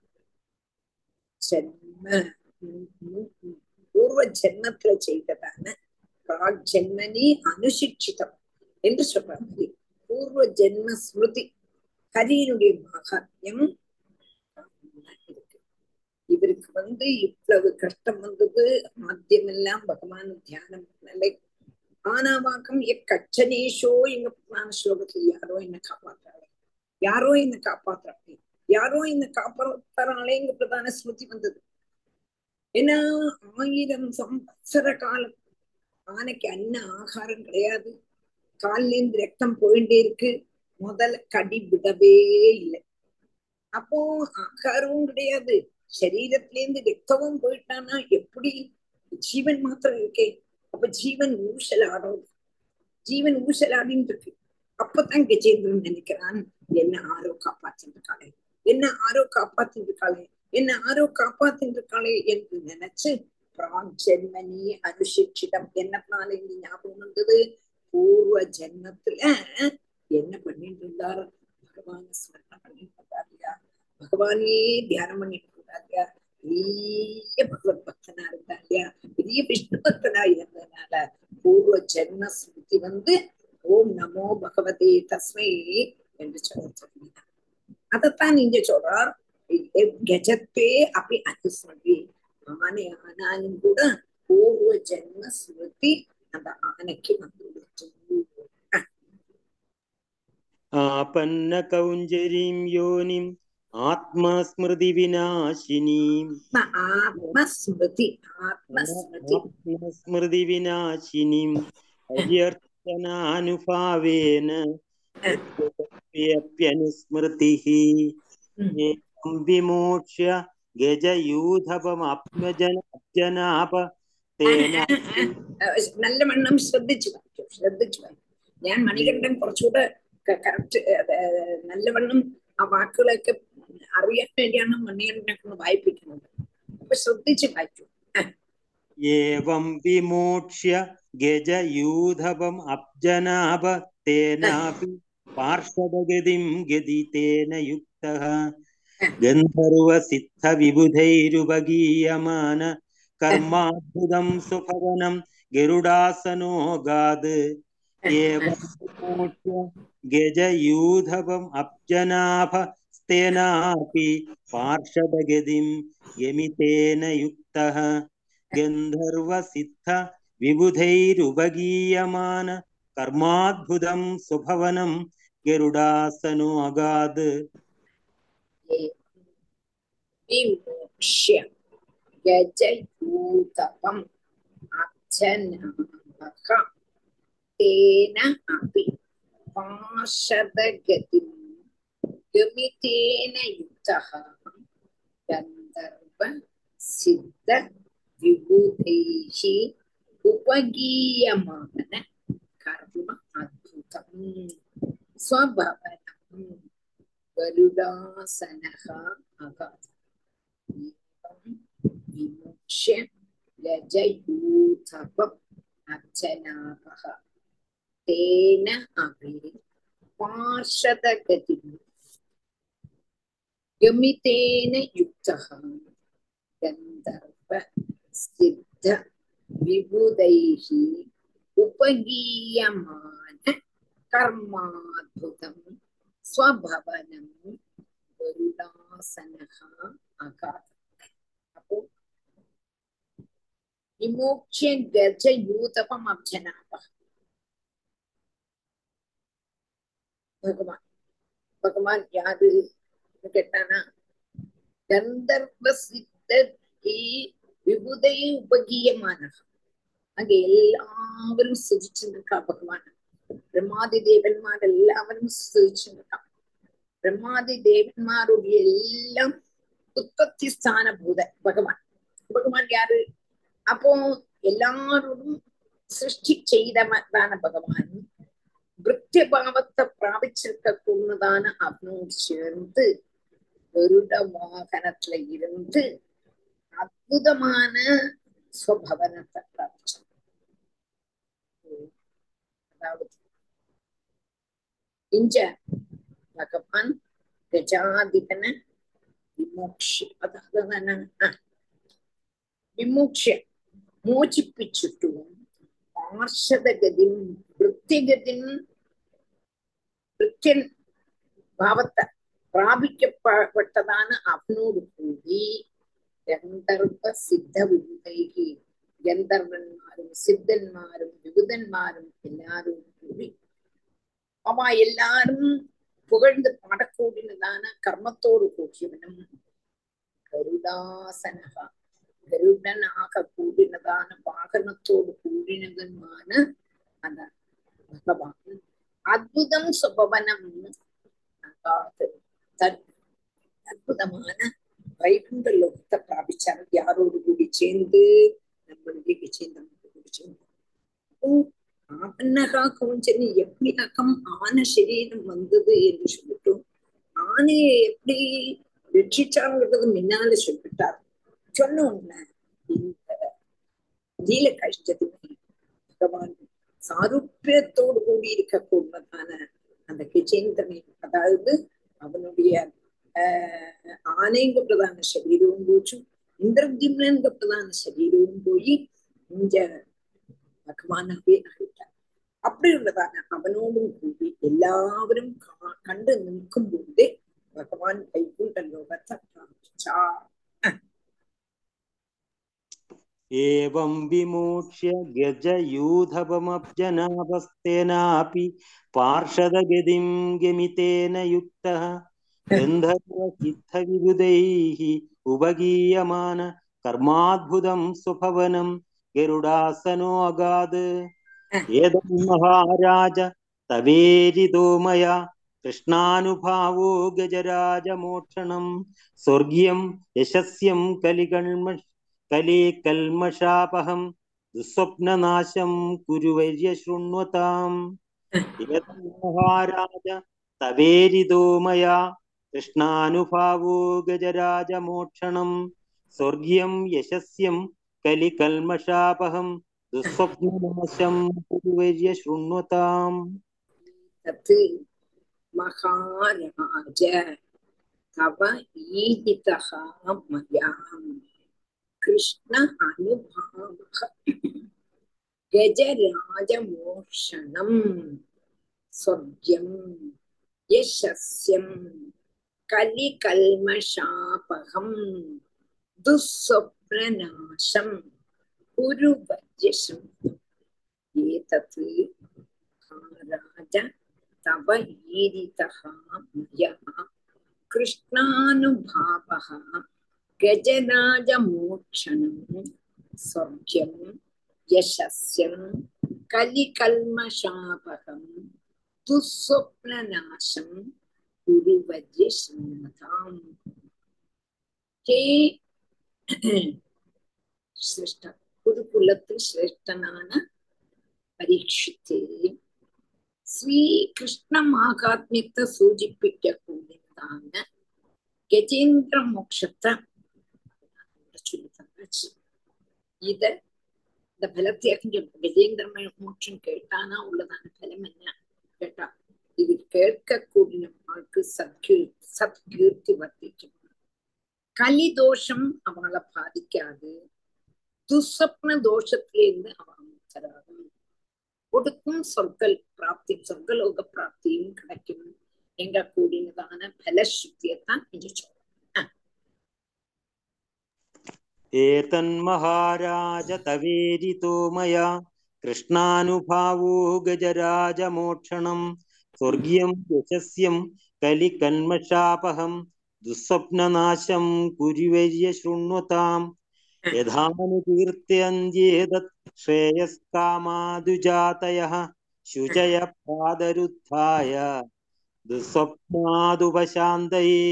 S1: ஜென்ம உம் உம் உம் பூர்வ ஜென்மத்துல செய்ததான பிராக் ஜென்மனி அனுசிக்ஷிதம் என்று சொல்ற மாதிரி பூர்வ ஜென்ம ஸ்மிருதி ஹரியினுடைய மகாத்மியம் இருக்கு இவருக்கு வந்து இவ்வளவு கஷ்டம் வந்தது ஆத்தியமெல்லாம் பகவான் தியானம் பண்ணலை ஆனாவாக்கம் எக்கச்சனேஷோ எங்க புராண ஸ்லோகத்துல யாரோ என்ன காப்பாத்துறாங்க யாரோ என்ன காப்பாத்துறாங்க யாரோ என்ன காப்பாத்துறாங்களே எங்க பிரதான ஸ்மிருதி வந்தது ஏன்னா ஆயிரம் சம்வத்சர காலம் ஆனைக்கு அன்ன ஆகாரம் கிடையாது கால்ல இருந்து ரத்தம் போயிட்டே இருக்கு முதல்ல கடி விடவே இல்லை அப்போ ஆகாரமும் கிடையாது சரீரத்துல இருந்து ரத்தமும் போயிட்டானா எப்படி ஜீவன் மாத்திரம் இருக்கே அப்ப ஜீவன் ஊசல் ஆடுறது ஜீவன் ஊசல் ஆடின்னு இருக்கு அப்பதான் கஜேந்திரன் நினைக்கிறான் என்ன ஆரோ காப்பாத்தின்னு இருக்காளே என்ன ஆரோ காப்பாத்தின்னு இருக்காளே என்ன ஆரோ காப்பாத்தின்னு இருக்காளே என்று நினைச்சு பிராக் ஜென்மனி அனுசிக்ஷிதம் என்னத்தினால இந்த ஞாபகம் வந்தது பூர்வ ஜென்மத்துல என்ன பண்ணிட்டு இருந்தார் பகவான ஸ்மரணம் பண்ணிட்டு இருந்தார் இல்லையா பகவானே தியானம் பண்ணிட்டு இருந்தார் இல்லையா பெரிய பகவத் பக்தனா இருந்தா இல்லையா பெரிய விஷ்ணு பக்தனா இருந்ததுனால பூர்வ ஜென்ம ஸ்மிருதி வந்து ஓம் நமோ பகவதே தஸ்மை என்று சொல்ல சொல்லினார் அதைத்தான் நீங்க சொல்றார் கஜத்தே அப்படி அனுஸ்மதி ஆனை ஆனாலும் கூட பூர்வ ஜென்ம ஸ்மிருதி அந்த ஆனைக்கு வந்து
S6: आपन्नकौञ्जरीं योनिम् आत्मस्मृतिविनाशिनीम्
S1: ஆத்மஸ்மிருதி ஆத்மஸ்மிருதி
S6: आत्मस्मृतिविनाशिनीम् हर्यर्चनानुभावेन यद्यप्यनुस्मृतिः एवं विमोक्ष्य गजयूथपमप्यजन अब्जनाप तेन
S1: നല്ല വണ്ണം ശ്രദ്ധിച്ചു വായിക്കും ശ്രദ്ധിച്ചു വായിക്കും ഞാൻ മണികണ്ഠൻ കുറച്ചുകൂടെ കറക്റ്റ് നല്ലവണ്ണം ആ വാക്കുകളൊക്കെ അറിയാൻ വേണ്ടിയാണ് മണികണ്ഠനെ കൊണ്ട് വായിപ്പിക്കുന്നത് അപ്പൊ ശ്രദ്ധിച്ച് വായിച്ചു
S6: एवं विमोक्ष्य गजयूथपम् अब्जनाप तेनापि पार्श्वगतिं गदितेन युक्तः गन्धर्वसिद्धविबुधैरुपगीयमान कर्माद्भुतं सुभवनं गरुडासनोगाद् एवं विमोक्ष्य गजयूथपम् अब्जनाभ स्तेनापि पार्षदगतिं यमितेन युक्तः गन्धर्वसिद्ध विबुधैरुपगीयमान कर्माद्भुतं सुभवनं गरुडासनोगाद्
S1: विमोक्ष्य गजयूतपम् अर्चनामः तेन अपि पार्षदगतिं गमितेन युक्तः गन्धर्व सिद्ध विबुधैः उपगीयमान कर्म अद्भुतम् स्वभवनं गरुडासनः अगात् एवं विमुच्य गजयूथपम् अर्चनापः तेन अपि पार्षदगतिं गमितेन युक्तः गन्धर्व सिद्ध विबुधैः उपगीयमान कर्माद्भुतं स्वभवनं गरुडासनः अगात् அப்போ விமோக்ஷ கஜ யூதபம் அப்ஜனாப பகவான் பகவான் யாரு கேட்டானா கந்தர்வ சித்தர் விபுதை உபகீயமான அங்க எல்லாவரும் சுதிச்சுருக்கா பகவான் பிரம்மாதி தேவன்மார் எல்லாவரும் சுதிச்சுருக்கா பிரம்மாதி தேவன்மாருடைய எல்லாம் உற்பத்தி ஸ்தான பூத பகவான் பகவான் யாரு அப்போ எல்லாரும் சிருஷ்டி செய்தவதான பகவான் விருத்தியபாவத்தை பிராபிச்சிருக்க கூடதான அவனோடு சேர்ந்து கருட வாகனத்துல இருந்து அற்புதமான ஸ்வபவனத்தை பிராபிச்சான் அதாவது இஞ்ச பகவான் கஜாதிபன விமோக்ஷ അതാണ് വിമോക്ഷ മോചിപ്പിച്ചിട്ടു പാർഷദഗതിം വൃത്യഗതിം വൃത്യൻ ഭാവത്തെ പ്രാപിക്കപ്പെട്ടതാണ് അവനോട് കൂടി ഗന്ധർവ സിദ്ധ വിഭുതൈകി ഗന്ധർവന്മാരും സിദ്ധന്മാരും വിഭുതന്മാരും എല്ലാരും കൂടി அவ எல்லாரும் புகழ்ந்து பாடக்கூடியதான கர்மத்தோடு கூடியவனும் கருடாசனகா கருடனாக கூடினதான வாகனத்தோடு கூடினதுமான அந்த பகவான் அற்புதம் சுபவனம் அற்புதமான வைகுண்ட லோகத்தை பிராபிச்சார் யாரோடு கூடி சேர்ந்து நம்மளுடைய விஜயந்தனோடு கூடி சேர்ந்து ஆபன்னகா கவுஞ்சனி எப்படியாக்கம் ஆன சரீரம் வந்தது என்று சொல்லிட்டோம் ஆனையை எப்படி ரட்சிச்சாங்கிறது முன்னால சொல்லிட்டார் சொன்ன உடனே இந்த நீல கஷ்டத்துமே பகவான் சாருப்பியத்தோடு கூடி இருக்க கூடதான அந்த கஜேந்திரனை அதாவது அவனுடைய ஆஹ் ஆனைங்கப்பட்டதான சரீரവും போச்சு இந்திரஜிம்னங்கப்பட்டதான சரீரവും போய் இந்த பகவானாவே ஆயிட்டார் அப்படி உள்ளதான அவனோடும் கூடி எல்லாவரும் கண்டு நிற்கும் போதே பகவான் வைகுண்ட லோகத்தை பிராபிச்சார்
S6: एवं विमोक्ष्य गजयूधपमब्जनाभस्तेनापि पार्षदगतिं गमितेन युक्तः गन्धर्वसिद्धविबुधैः उपगीयमान कर्माद्भुतं स्वभवनं गरुडासनोऽगाद् एदं महाराज तवेरितो मया कृष्णानुभावो गजराजमोक्षणं स्वर्ग्यं यशस्यं कलिकल्म कलिकल्मषापहं दुःस्वप्ननाशं कुरु वर्य शृण्वताम् एदं महाराज तवेरितो मया कृष्णानुभावो गजराजमोक्षणं स्वर्ग्यं यशस्यं कलिकल्मषापहं दुःस्वप्ननाशं कुरु वर्य शृण्वताम्
S1: तत् महाराज तव ईदितः मया कृष्ण अनुभावः गजराजमोक्षणम् स्वर्ग्यं यशस्यं कलिकल्मषापहम् दुःस्वप्ननाशं कुरु वज्रशम् एतत् महाराज तव ईरितः मया कृष्णानुभावः गजराजमोक्षणं स्वर्ग्यं यशस्यं कलिकल्मषापहं दुःस्वप्ननाशं कुरु वज्र शृण्वताम् ஹே சிரேஷ்ட குருகுலத்தில் சிரேஷ்டனான பரீட்சித்து ஸ்ரீகிருஷ்ண மாகாத்மியத்தை சூചிப்பிக்க கூடியதான கஜேந்திர மோட்சத்தை சொல்லி தந்தாச்சு இத இந்த பலத்தியாக்கும் சொல்ல கஜேந்திர மோட்சம் கேட்டானா உள்ளதான பலம் என்ன கேட்டா இது கேட்கக்கூடிய ஆൾക്ക് சத்கீ சத்கீர்த்தி வர்த்திக்கும் கலி தோஷம் அவளை பாதிக்காது துஸ்வப்ன தோஷத்திலிருந்து அவன் முக்தராகும் கொடுக்கும் சொற்கள் பிராப்தி சொர்க்கலோக பிராப்தியும் கிடைக்கும் எங்க கூடினதான பலசுத்தியத்தான் இங்க சொல்றோம்
S6: एतन्महाराज तवेरितो मया कृष्णानुभावो गजराजमोक्षणम् स्वर्गीयं यशस्यं कलिकन्मषापहं दुःस्वप्ननाशं कुरुवर्य शृण्वताम् यथानुकीर्त्यन्त्येतत् श्रेयस्कामादुजातयः शुचय प्रादरुत्थाय दुःस्वप्नादुपशान्तये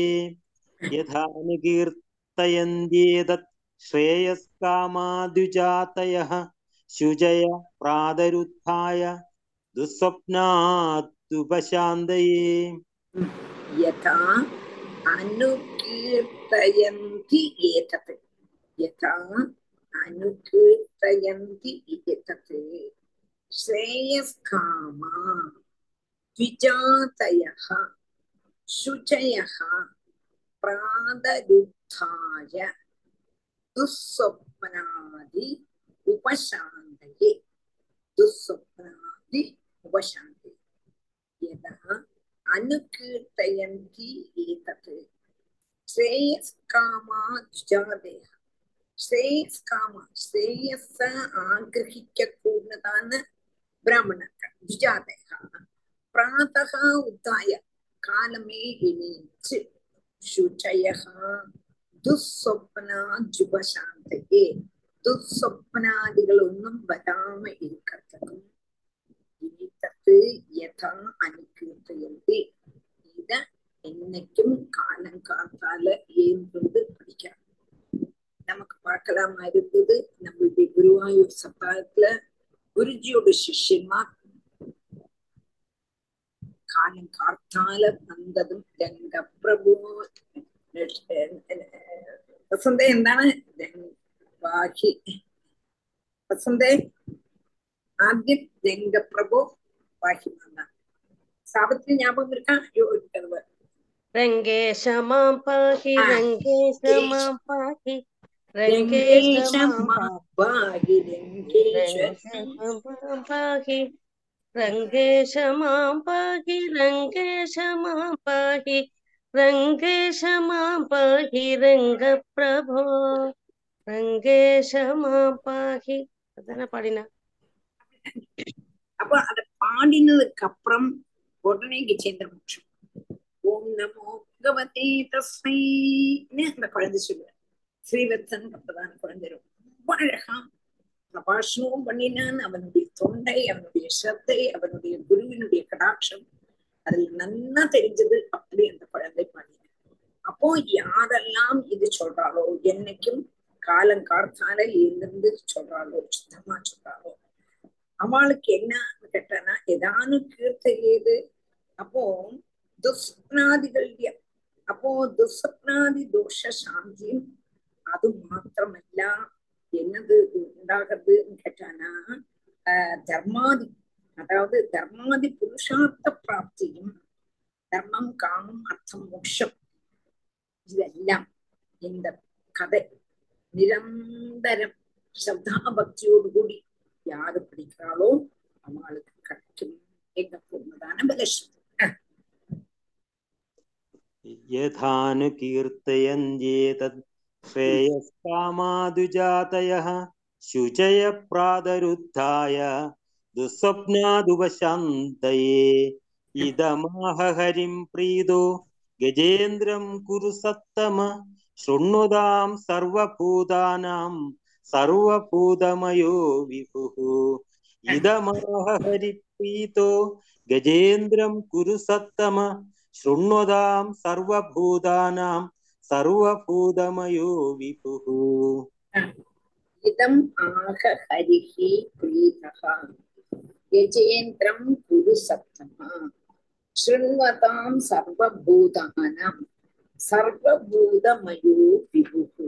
S6: यथानुकीर्तयन्त्येतत् श्रेयस्कामादुजातयः शुचय प्रादरुत्थाय दुःस्वप्नादुपशान्तये
S1: यथा अनुकीर्तयन्ति एतत् यथा अनुकीर्तयन्ति एतत् श्रेयस्कामा द्विजातयः शुचयः प्रादरुत्थाय दुःस्वप्नादि उपशान्तये दुःस्वप्नादि उपशान्तये यदा अनुकीर्तयन्ति एतत् श्रेयस्कामा द्विजादयः ശ്രേയസ്കാമ ശ്രേയസ് ആഗ്രഹിക്കൂടുന്നതാണ് ബ്രാഹ്മണക്കൾ ദ്വിജാതയ പ്രാതः ഉത്തായ കാലമേ എണീച്ച് ശുചയ ദുസ്വപ്നാജുപശാന്തയെ ദുസ്വപ്നാദികളൊന്നും വരാമ ഇരിക്കത്തതും ഇനിത്തത് യഥാ അനുകീർത്തയന്തി ഇത് എന്നைக்கும் காலம் காத்தால ஏந்து படிக்கலாம் நமக்கு பார்க்கலாமா இருந்தது நம்மளுடைய குருவாயூர் சப்தாகத்துல குருஜியோட சிஷ்யன்மார் காலம் காத்தால வந்ததும் രംഗ പ്രഭു വസന്ത എന്താണ് വാഹി വസന്തേ ആദ്യം രംഗപ്രഭു വാഹിമാണ് സാവിത്രി ஞாபகம் இருக்கா ஐயோ இருக்கிறது
S7: रङ्गेश मां पाहि
S1: आ,
S7: रङ्गेश मां पाहि रङ्गेश
S1: രംഗേശ
S7: मां
S1: വാഹി രംഗേശ്വര
S7: मां पाहि रङ्गेश मां पाहि रङ्गेश मां पाहि रङ्गेश मां पाहि रङ्गप्रभो रङ्गेश मां पाहि அதான பாடினா
S1: அப்ப அத பாடினதுக்கு அப்புறம் உடனே கஜேந்திர மோட்சம் ஓம் நமோ பகவதே தஸ்மைன்னு அந்த குழந்தை சொல்லுவார் ஸ்ரீவத்சன் பிரதான குழந்தை ரொம்ப அழகா பிரபாஷணமும் பண்ணினான் அவனுடைய தொண்டை அவனுடைய ஸ்ரத்தை அவனுடைய குருவினுடைய கடாட்சம் அதுல நன்னா தெரிஞ்சது அப்படி அந்த குழந்தை பாடினான் அப்போ யாரெல்லாம் இது சொல்றாளோ என்னைக்கும் காலங்கார்த்தால எழுந்திருந்து சொல்றாளோ சுத்தமா சொல்றாளோ அவளுக்கு என்னன்னு கேட்டானா ஏதானு கீர்த்தை ஏது அப்போ துஸ்வப்னாதிகளுடைய அப்போ துஸ்வப்னாதி தோஷ சாந்தியும் அது மாத்திரமல்ல என்னது உண்டாகிறதுன்னு கேட்டானா ஆஹ் தர்மாதி அதாவது தர்மாதி புருஷார்த்த பிராப்தியும் தர்மம் காமம் அர்த்தம் மோட்சம் இதெல்லாம் இந்த கதை நிரந்தரம் ஸ்ரத்தாபக்தியோடு கூடி யாரு படிக்கிறாளோ அவளுக்கு கிடைக்கும் எங்க போனதான பலஸ்ருதி
S6: यथानुकीर्तयन्त्येतत् श्रेयस्कामादुजातयः शुचय प्रादरुत्थाय दुःस्वप्नादुपशान्तये इदमाह हरिं प्रीतो गजेन्द्रं कुरु सत्तम शृण्वतां सर्वभूतानां सर्वभूतमयो विभुः इदमाह हरिप्रीतो गजेन्द्रं कुरु सत्तम शृण्वतां सर्वभूतानां सर्वभूतमयो विभुः
S1: இதம் ஆக ஹரிஹி பிரீதகா கஜேந்திரம் குரு சப்தமா शृण्वतां सर्वभूतानां சர்வபூதமயோ விபுகு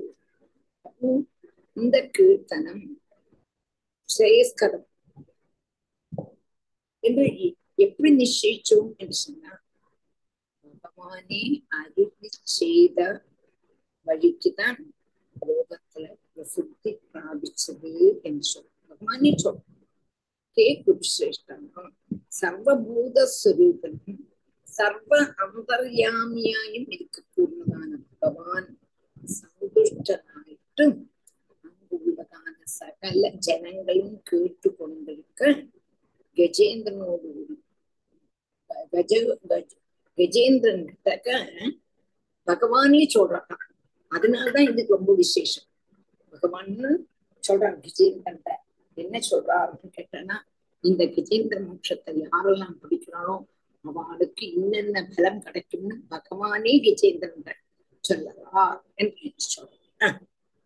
S1: இந்த கீர்த்தனம் ஸ்ரேயஸ்கரம் என்று எ- எப்படி நிச்சயிச்சோம் என்று சொன்னா பகவானே அருளி செய்த வழிக்குதான் லோகத்துல பிரசித்தி பிராபிச்சது என்று சொல் பகவானே சொல் கே குருஷ்ரேஷ்டம் சர்வபூத ஸ்வரூபனும் சர்வ அந்தர்யாமியாயும் இருக்கக்கூடியதான பகவான் சந்துஷ்டனாயிட்டு அங்குள்ளதான சகல ஜனங்களும் கேட்டு கொண்டிருக்க கஜேந்திரனோடு ஒரு கஜ கஜ கஜேந்திரன் கிட்டக்க பகவானே சொல்றான் அதனாலதான் இது ரொம்ப விசேஷம் பகவான்னு சொல்றான் கஜேந்திரன் என்ன சொல்றாருன்னு கேட்டேன்னா இந்த கஜேந்திர மோட்சத்தை யாரெல்லாம் பிடிக்கிறானோ அவளுக்கு இன்னென்ன பலம் கிடைக்கும்னு பகவானே கஜேந்திரன் சொல்லறார் என்று சொல்றார்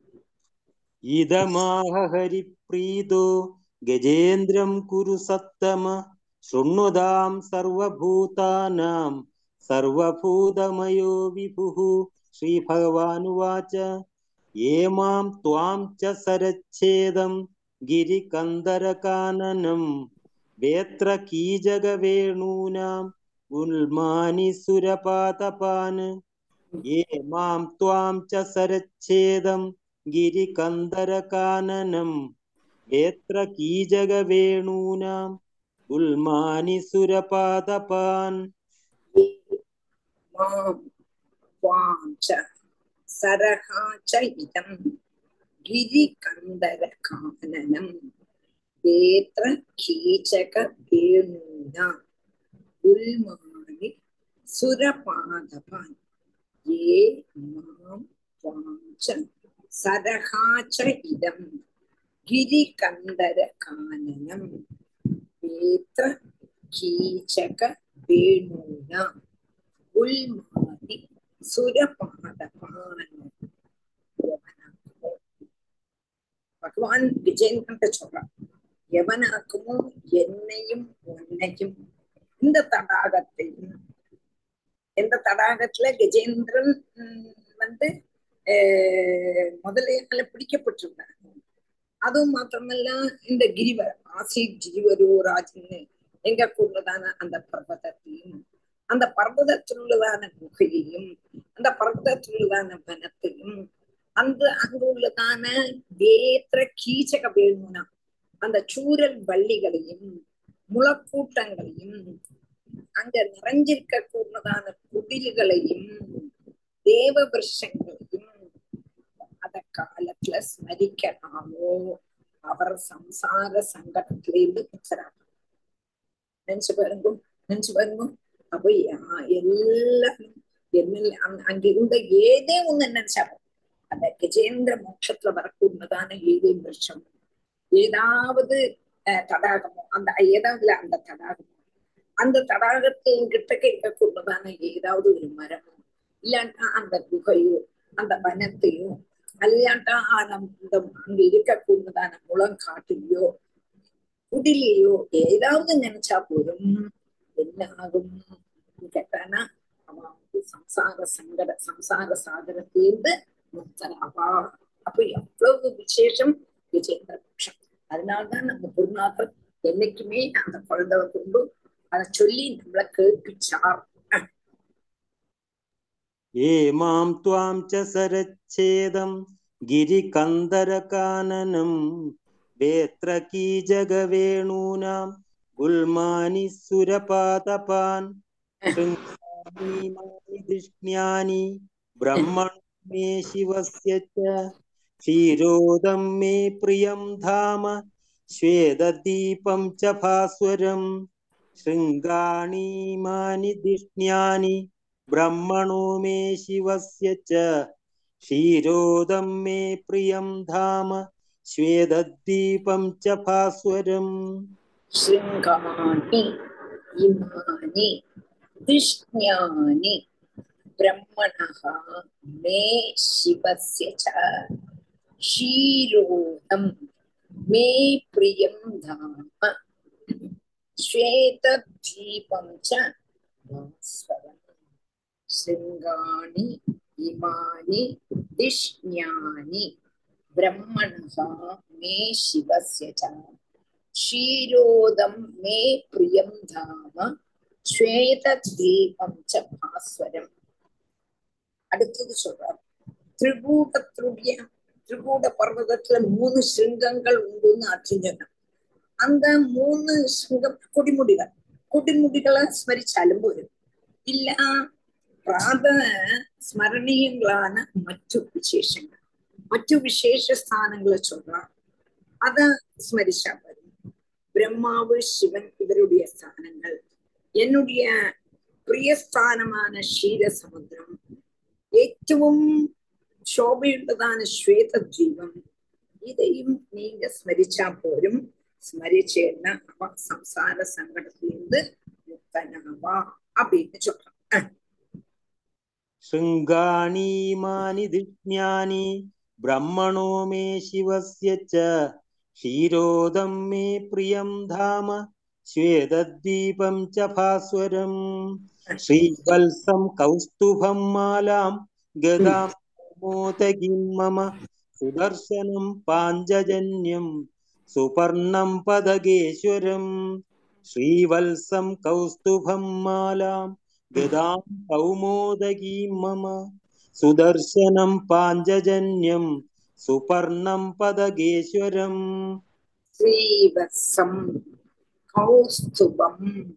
S6: இதமாக ஹரிப்ரீதோ கஜேந்திரம் குரு சத்தம शृण्वदां सर्वभूतानां सर्वभूतमयो विभुः श्रीभगवानुवाच ये मां त्वां च सरच्छेदं गिरिकन्दरकाननं वेत्र कीजगवेणूनां गुल्मानि सुरपातपान् ये मां त्वां च सरच्छेदं गिरिकन्दरकाननं वेत्र कीजगवेणूनां गुल्मानि सुरपादपान्
S1: मां त्वां च सरहा च इदं गिरिकन्दरकाननं वेत्र कीचकवेणूना उल्मानि सुरपादपान् ये मां त्वां च सरहा च इदं गिरिकन्दरकाननं वेत्र कीचकवेणूना உள்மாறி சுரபாதபான் பகவான் விஜயன்கிட்ட சொல்றான் எவனாக்குமோ என்னையும் உன்னையும் இந்த தடாகத்தையும் எந்த தடாகத்துல கஜேந்திரன் உம், வந்து ஆஹ், முதலையால பிடிக்கப்பட்டிருந்தாங்க அதுவும் மாத்திரமல்ல இந்த கிரிவர் ஆசி கிரிவரோ ராஜன்னு எங்க கூடதான அந்த பர்வதத்தையும் அந்த பர்வதத்தில் உள்ளதான குகையையும் அந்த பர்வதத்தில் உள்ளதான வனத்தையும் அந்த அங்கு உள்ளதான வேத்திர கீச்சக வேணுனா அந்த சூரல் வள்ளிகளையும் முளக்கூட்டங்களையும் அங்க நிறைஞ்சிருக்க கூடதான குடில்களையும் தேவ விருஷங்களையும் அத காலத்துல ஸ்மரிக்கிறாமோ அவர் சம்சார சங்கடத்திலிருந்து பெற்றார் நினைச்சு பாருங்க நினைச்சு பாருங்க அப்ப யா- எல்லாரும் என்னெல்லாம் அங்க- அங்க இருந்த ஏதே ஒண்ணு நினைச்சா போதும். அந்த கஜேந்திர மோட்சத்துல வரக்கூடியதான ஏதே விருஷம் ஏதாவது அஹ், தடாகமோ அந்த ஏதாவது இல்ல, அந்த தடாகமோ அந்த தடாகத்தின் கிட்டக்க இருக்கக்கூடியதான ஏதாவது ஒரு மரமோ இல்லாட்டா அந்த குகையோ அந்த வனத்தையோ அல்லாட்டா அந்த அங்க இருக்கக்கூடியதான முழங்காட்டிலையோ குடிலையோ ஏதாவது நினைச்சா போதும் என்ன ஆகும் கேட்டானா அவன் வந்து சம்சார சங்கட சம்சார சாகரத்திலிருந்து முக்தனாவா அப்ப எவ்வளவு விசேஷம் விஜேந்திர பட்சம் அதனாலதான் நம்ம குருநாதர் என்னைக்குமே அந்த குழந்தைவை கொண்டு அதை சொல்லி நம்மளை கேட்பிச்சார்
S6: ये मां त्वां च सरच्छेदं गिरिकन्दरकाननं वेत्रकीजगवेणूनां गुल्मानि सुरपातपान् शृङ्गानि दिष्ण्यानि ब्रह्मणो मे शिवस्य च क्षीरोदं मे प्रियं धाम श्वेददीपं च भास्वरम् शृङ्गाणीमानि दिष्ण्यानि ब्रह्मणो मे शिवस्य च क्षीरोदं मे प्रियं धाम श्वेदद्दीपं च भास्वरम्
S1: शृङ्गानि इमानि दिष्ण्यानि ब्रह्मणः मे शिवस्य च क्षीरोदं मे प्रियं धाम श्वेतद्वीपं च भास्वरम् शृङ्गाणि इमानि दिष्ण्यानि ब्रह्मणः मे शिवस्य च क्षीरोदं मे प्रियं धाम श्वेतद्वीपं च भास्वरम् அடுத்தது சொல்றார் திரிகூடத்துடைய திரிகூட பர்வதத்துல மூணு சிங்கங்கள் உண்டுன்னு அர்ஜுன் சொன்னான் அந்த மூணு சிங்கம் குடிமுடிகள் குடிமுடிகளை ஸ்மரிச்சாலும் போதும் இல்ல പ്രാത സ്മരണീയങ്ങളാണ് മറ്റു വിശേഷങ്ങൾ മറ്റു വിശേഷ സ്ഥാനങ്ങളെ ചൊല്ലാം അത് സ്മരിച്ചാൽ വരും பிரம்மாவு சிவன் இவருடைய ஸ்தானங்கள் என்னுடைய பிரியஸ்தானமான ஷீர சமுத்திரம் ഏറ്റവും ശോഭയുള്ളതാണ് ശ്വേതദ്വീപം ഇതയും നീങ്ക സ്മരിച്ചാ പോരും സ്മരിച്ചേന്ന അവ സംസാര സങ്കടത്തിലിருந்து മുക്തനാവാ அப்படின்னு சொல்றான்
S6: शृङ्गाणीमानि दिज्ञानि ब्रह्मणो मे शिवस्य च क्षीरोदं मे प्रियं धाम श्वेतद्वीपं च भास्वरम् श्रीवत्सं कौस्तुभं मालां गदां मोदगिं मम सुदर्शनं पाञ्जजन्यं सुपर्णं पदगेश्वरम् श्रीवत्सं कौस्तुभं मालां गदां कौमोदगीं मम सुदर्शनं पाञ्जजन्यं सुपर्णं पदगेश्वरम्
S1: ശ്രീവത്സം കൗസ്തുഭം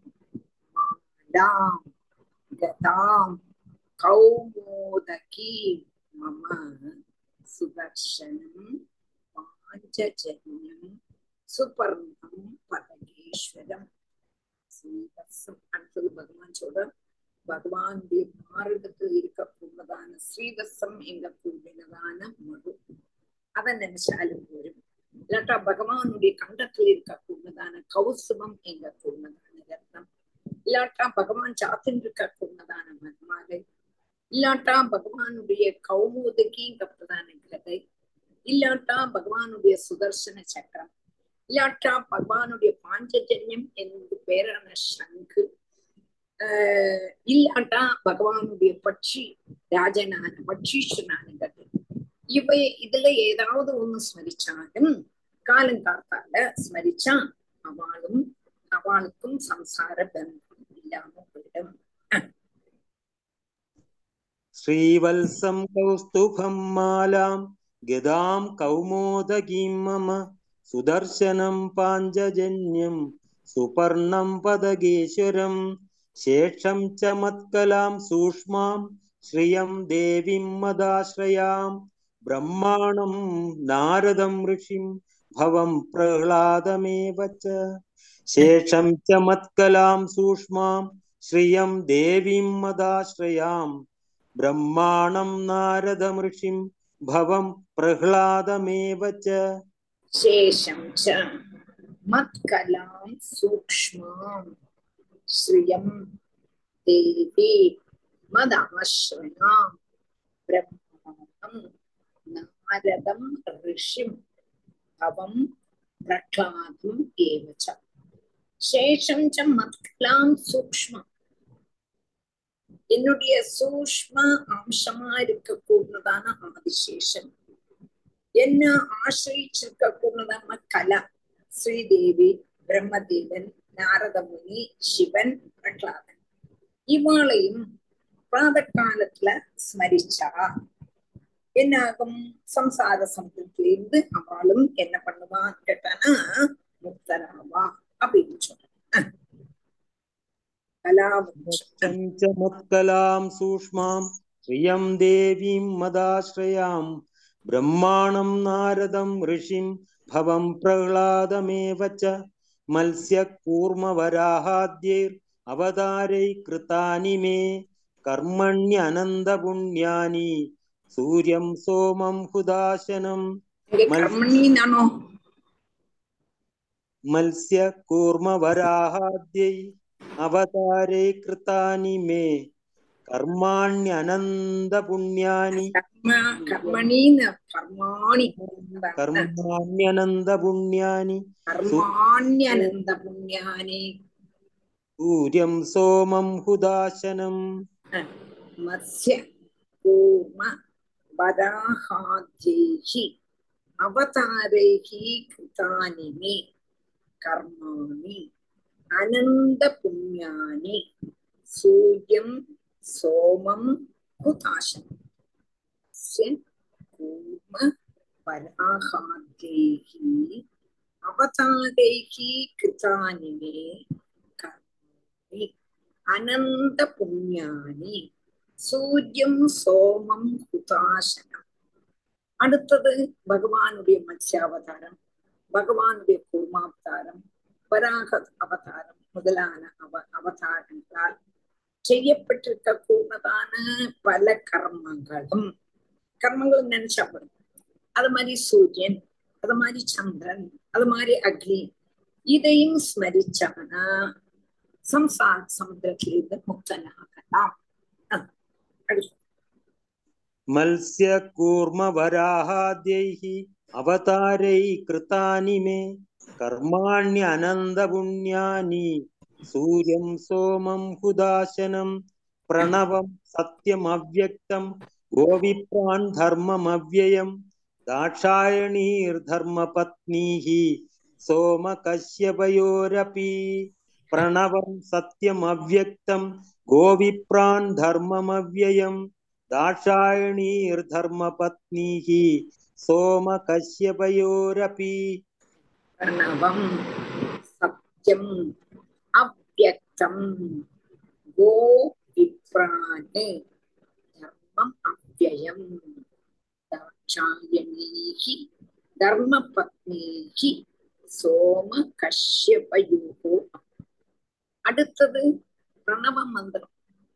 S1: മാലാം ഗതാം കൗമോദകീ മമ സുദർശനം പാഞ്ചജന്യം സുപർണം പരമേശ്വരം ஸ்ரீவத்சம் அடுத்தது பகவான் சொல்ற பகவானுடைய மார்க்கத்தில் இருக்கக்கூடியதான ஸ்ரீவத்சம் எங்க கூடினதான மடு அதை நினைச்சாலும் போரும் இல்லாட்டா பகவானுடைய கண்டத்தில் இருக்கக்கூடியதான கௌசுபம் எங்க கூடினதான ரத்னம் இல்லாட்டா பகவான் சாத்தின் இருக்கக்கூடியதான மன்மாலை இல்லாட்டா பகவானுடைய கௌமுதகிங்கப்பட்டதான கதை இல்லாட்டா பகவானுடைய சுதர்சன சக்கரம் இல்லாட்டா பகவானுடைய பாஞ்சஜன்யம் என்று பேரான சங்கு ஆஹ் இல்லாட்டா பகவானுடைய பட்சி ராஜனான பட்சீஸ்வரனான கதை இவை இதுல ஏதாவது ஒண்ணு ஸ்மரிச்சாலும் காலங்காத்தால ஸ்மரிச்சா அவளும் அவளுக்கும் சம்சார பந்தம் இல்லாம போயிடும்
S6: श्रीवत्सं कौस्तुभं मालां गदां कौमोदगीं मम सुदर्शनं पाञ्जजन्यं सुपर्णं पदगेश्वरं शेषं च मत्कलां सूक्ष्मां श्रियं देवीं मदाश्रयां ब्रह्माणं नारदं ऋषिं भवं प्रह्लादमेव च शेषं च मत्कलां सूक्ष्मां श्रियं देवीं मदाश्रयां ब्रह्माणं नारदमृषिं भवं प्रह्लादमेव च
S1: शेषं च मत्कलां सूक्ष्मां श्रियं देवी मदाश्रयां ब्रह्माणं नारदं ऋषिं भवं प्रह्लादम् एव च शेषं च मत्कलां सूक्ष्मம் என்னுடைய சூஷ்ம அம்சமா இருக்கக்கூடியதான ஆதிசேஷன் என்ன ஆசிரிச்சிருக்க கூடதான கலா ஸ்ரீதேவி பிரம்மதேவன் நாரதமுனி சிவன் பிரகலாதன் இவாளையும் பிராத காலத்துல ஸ்மரிச்சா என்ன ஆகும் சம்சார சமுத்திரத்திலிருந்து அவளும் என்ன பண்ணுவான்னு கேட்டானா முக்தராவா அப்படின்னு சொல்றேன் கலாவம்சம்
S6: च मत्कलां सूक्ष्मां श्रियं देवीं मदाश्रयां ब्रह्माणं नारदं ऋषिं भवं प्रह्लादमेव च मत्स्यकूर्मवराहाद्यैरवतारै कृतानि मे कर्मण्यनन्दपुण्यानि सूर्यं सोमं हुदाशनम्
S1: இங்க கர்மணினானோ
S6: मत्स्यकूर्मवराहाद्यै अवतारे कृतानि मे कर्माण्यनन्दपुण्यानि
S1: கர்ம கர்மணின்னு கர்மாணி
S6: कर्माण्यनन्दपुण्यानि
S1: கர்மாண்யனந்த புண்ணியானி
S6: सूर्यं सोमं हुदाशनम्
S1: मत्स्य कूर्म वराहाद्यैः अवतारैः कृतानि मे कर्माणि अनन्तपुण्यानि सूर्यं सोमं हुताशनम् स्य कूर्म वराहाद्यैः अवतारैः कृतानि मे कर्माणि அனந்தபுண்ணியானி சூரியம் சோமம் ஹுதாசனம் அடுத்தது பகவானுடைய மத்ஸ்யாவதாரம் பகவானுடைய கூர்மாவதாரம் வராக அவதாரம் முதலான அவ அவதாரங்களால் செய்யப்பட்டிருக்க கூடதான பல கர்மங்களும் கர்மங்களும் நினைச்சா போதும் அது மாதிரி சூரியன் அது மாதிரி சந்திரன் அது மாதிரி அக்னி இதையும் ஸ்மரிச்சானா சம்சார சமுத்திரத்திலிருந்து முக்தனாகலாம் அஹ் அடுத்து
S6: मत्स्यकूर्मवराहाद्यैः अवतारैः कृतानि मे कर्माण्यनन्दपुण्यानि सूर्यं सोमं हुदाशनं प्रणवं सत्यमव्यक्तं गोविप्रान् धर्ममव्ययं दाक्षायणीर्धर्मपत्नीः सोमकश्यपयोरपि प्रणवं सत्यमव्यक्तं गोविप्रान् धर्ममव्ययं दाक्षायणीर्धर्मपत्नीः सोमकश्यपयोरपि
S1: பிரணவம் சத்தியம் அவ்வக்தம் கோ விப்ராணி தர்மம் அவ்வயம் தாட்சாயணீகி தர்மபத்னீகி சோம கஷ்யபயோகோ அடுத்தது பிரணவ மந்திரம்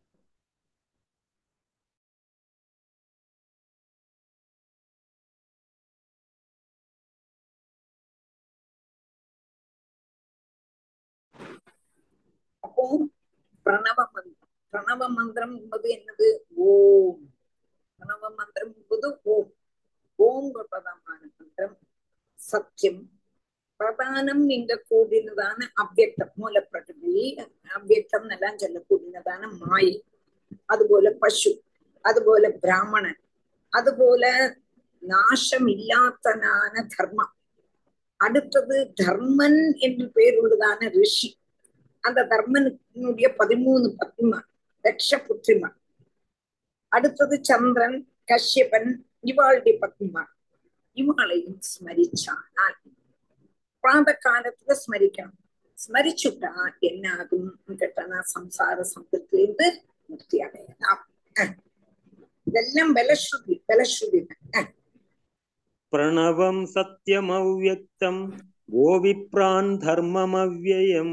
S1: அப்போ பிரணவ மந்திரம் பிரணவ மந்திரம் என்பது என்னது ஓம் பிரணவ மந்திரம் என்பது ஓம் ஓம் பிரதமான மந்திரம் சத்தியம் பிரதானம் எங்க கூடினதான அவ்வியக்தம் மூல பிரகிருதி அவ்வியக்தம் எல்லாம் சொல்லக்கூடியதான மாயை அதுபோல பசு அதுபோல பிராமணன் அதுபோல நாசம் இல்லாதனான தர்மம் அடுத்தது தர்மன் என்று பெயர் உள்ளதான ரிஷி அந்த தர்மனுடைய பதிமூணு பத்னிமார் லட்ச புத்திரிமார் அடுத்தது சந்திரன் கஷ்யபன் இவாளுடைய பத்னிமார் இவாளையும் ஸ்மரிச்சானால் பிராத காலத்துல ஸ்மரிக்கணும் ஸ்மரிச்சுட்டா என்ன ஆகும் கேட்டனா சம்சார சம்பத்திலிருந்து முக்தி அடையலாம் அஹ். இதெல்லாம் பலஸ்ருதி பலஸ்ருதி அஹ்.
S6: प्रणवं सत्यमव्यक्तं गोविप्रान् धर्ममव्ययम्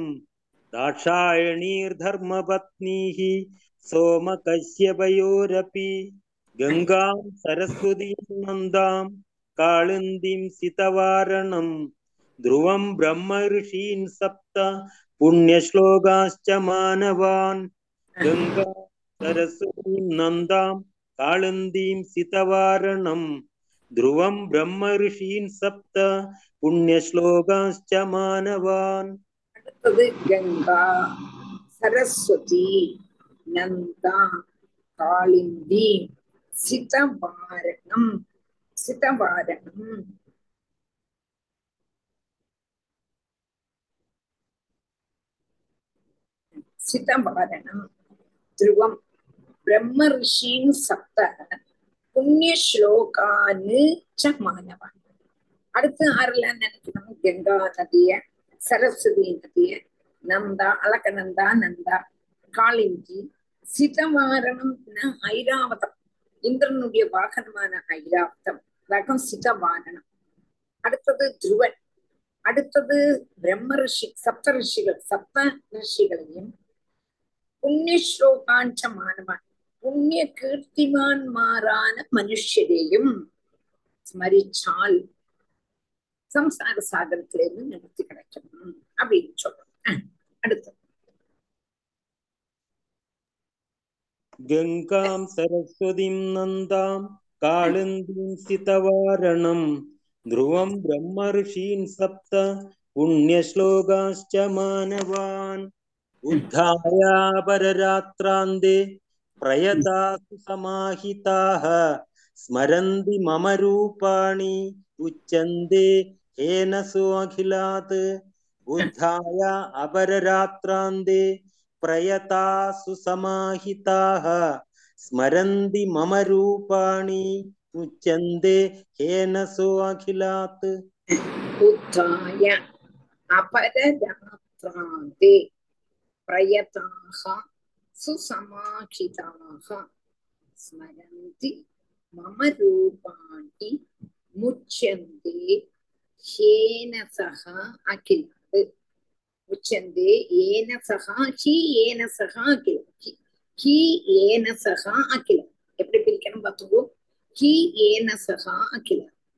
S6: दाक्षायणीर्धर्मपत्नीः सोमकश्यपयोरपि गङ्गां सरस्वतीं नन्दां काळिन्दीं सितवारणं ध्रुवं ब्रह्मऋषीन् सप्त पुण्यश्लोकाश्च मानवान् गङ्गा सरस्वतीं नन्दां काळिन्दीं सितवारणम् ध्रुवं ब्रह्मऋषीन् सप्त पुण्यश्लोकाश्च मानवान्
S1: அடுத்தது கங்கா சரஸ்வதி நந்தா காளிந்தி சிதவாரணம் சிதவாரணம் சிதவாரணம் துருவம் பிரம்ம ரிஷின் சப்த புண்ணிய ஸ்லோகான்னு ச மாணவன் அடுத்து ஆரெல்லாம் நினைக்கணும் கங்கா நதிய சரஸ்வதி நதிய நந்தா அலகநந்தா நந்தா காளிந்தி சிதவாரணம்னா ஐராவதம் இந்திரனுடைய வாகனமான ஐராவதம் ரகம் சிதவாரணம் அடுத்தது துருவன் அடுத்தது பிரம்ம ரிஷி சப்த ரிஷிகள் சப்த ரிஷிகளையும் புண்ணிய ஸ்லோகாஞ்ச மாணவன் புண்ணிய கீர்த்திமான்மாரான மனுஷரையும் ஸ்மரிச்சால் சம்சார சாகரத்திலிருந்து நிவர்த்தி கிடைக்கணும் அப்படின்னு சொல்றோம் அஹ், அடுத்து
S6: गङ्गां सरस्वतीं नन्दां काळिन्दीं सितवारणं ध्रुवं ब्रह्मऋषीन् सप्त पुण्यश्लोकाश्च मानवान् उद्धायापररात्रान्ते प्रयतासु समाहिताः स्मरन्ति मम रूपाणि उच्यन्ते येन सोऽखिलात् बुद्धाय अपररात्रान्ते प्रयतासु समाहिताः स्मरन्ति मम रूपाणि उच्यन्ते येन सोऽखिलात्
S1: उत्थाय अपररात्रान्ते प्रयताः सुसमाहिताः स्मरन्ति मम रूपाणि मुच्यन्ते येन सह अखिलात् उच्यन्ते येन सह हि येन सह अखिल हि- हि येन सह अखिल எப்படி பிரிக்கணும் பார்த்துக்கோ ஹி ஏன சகா அகில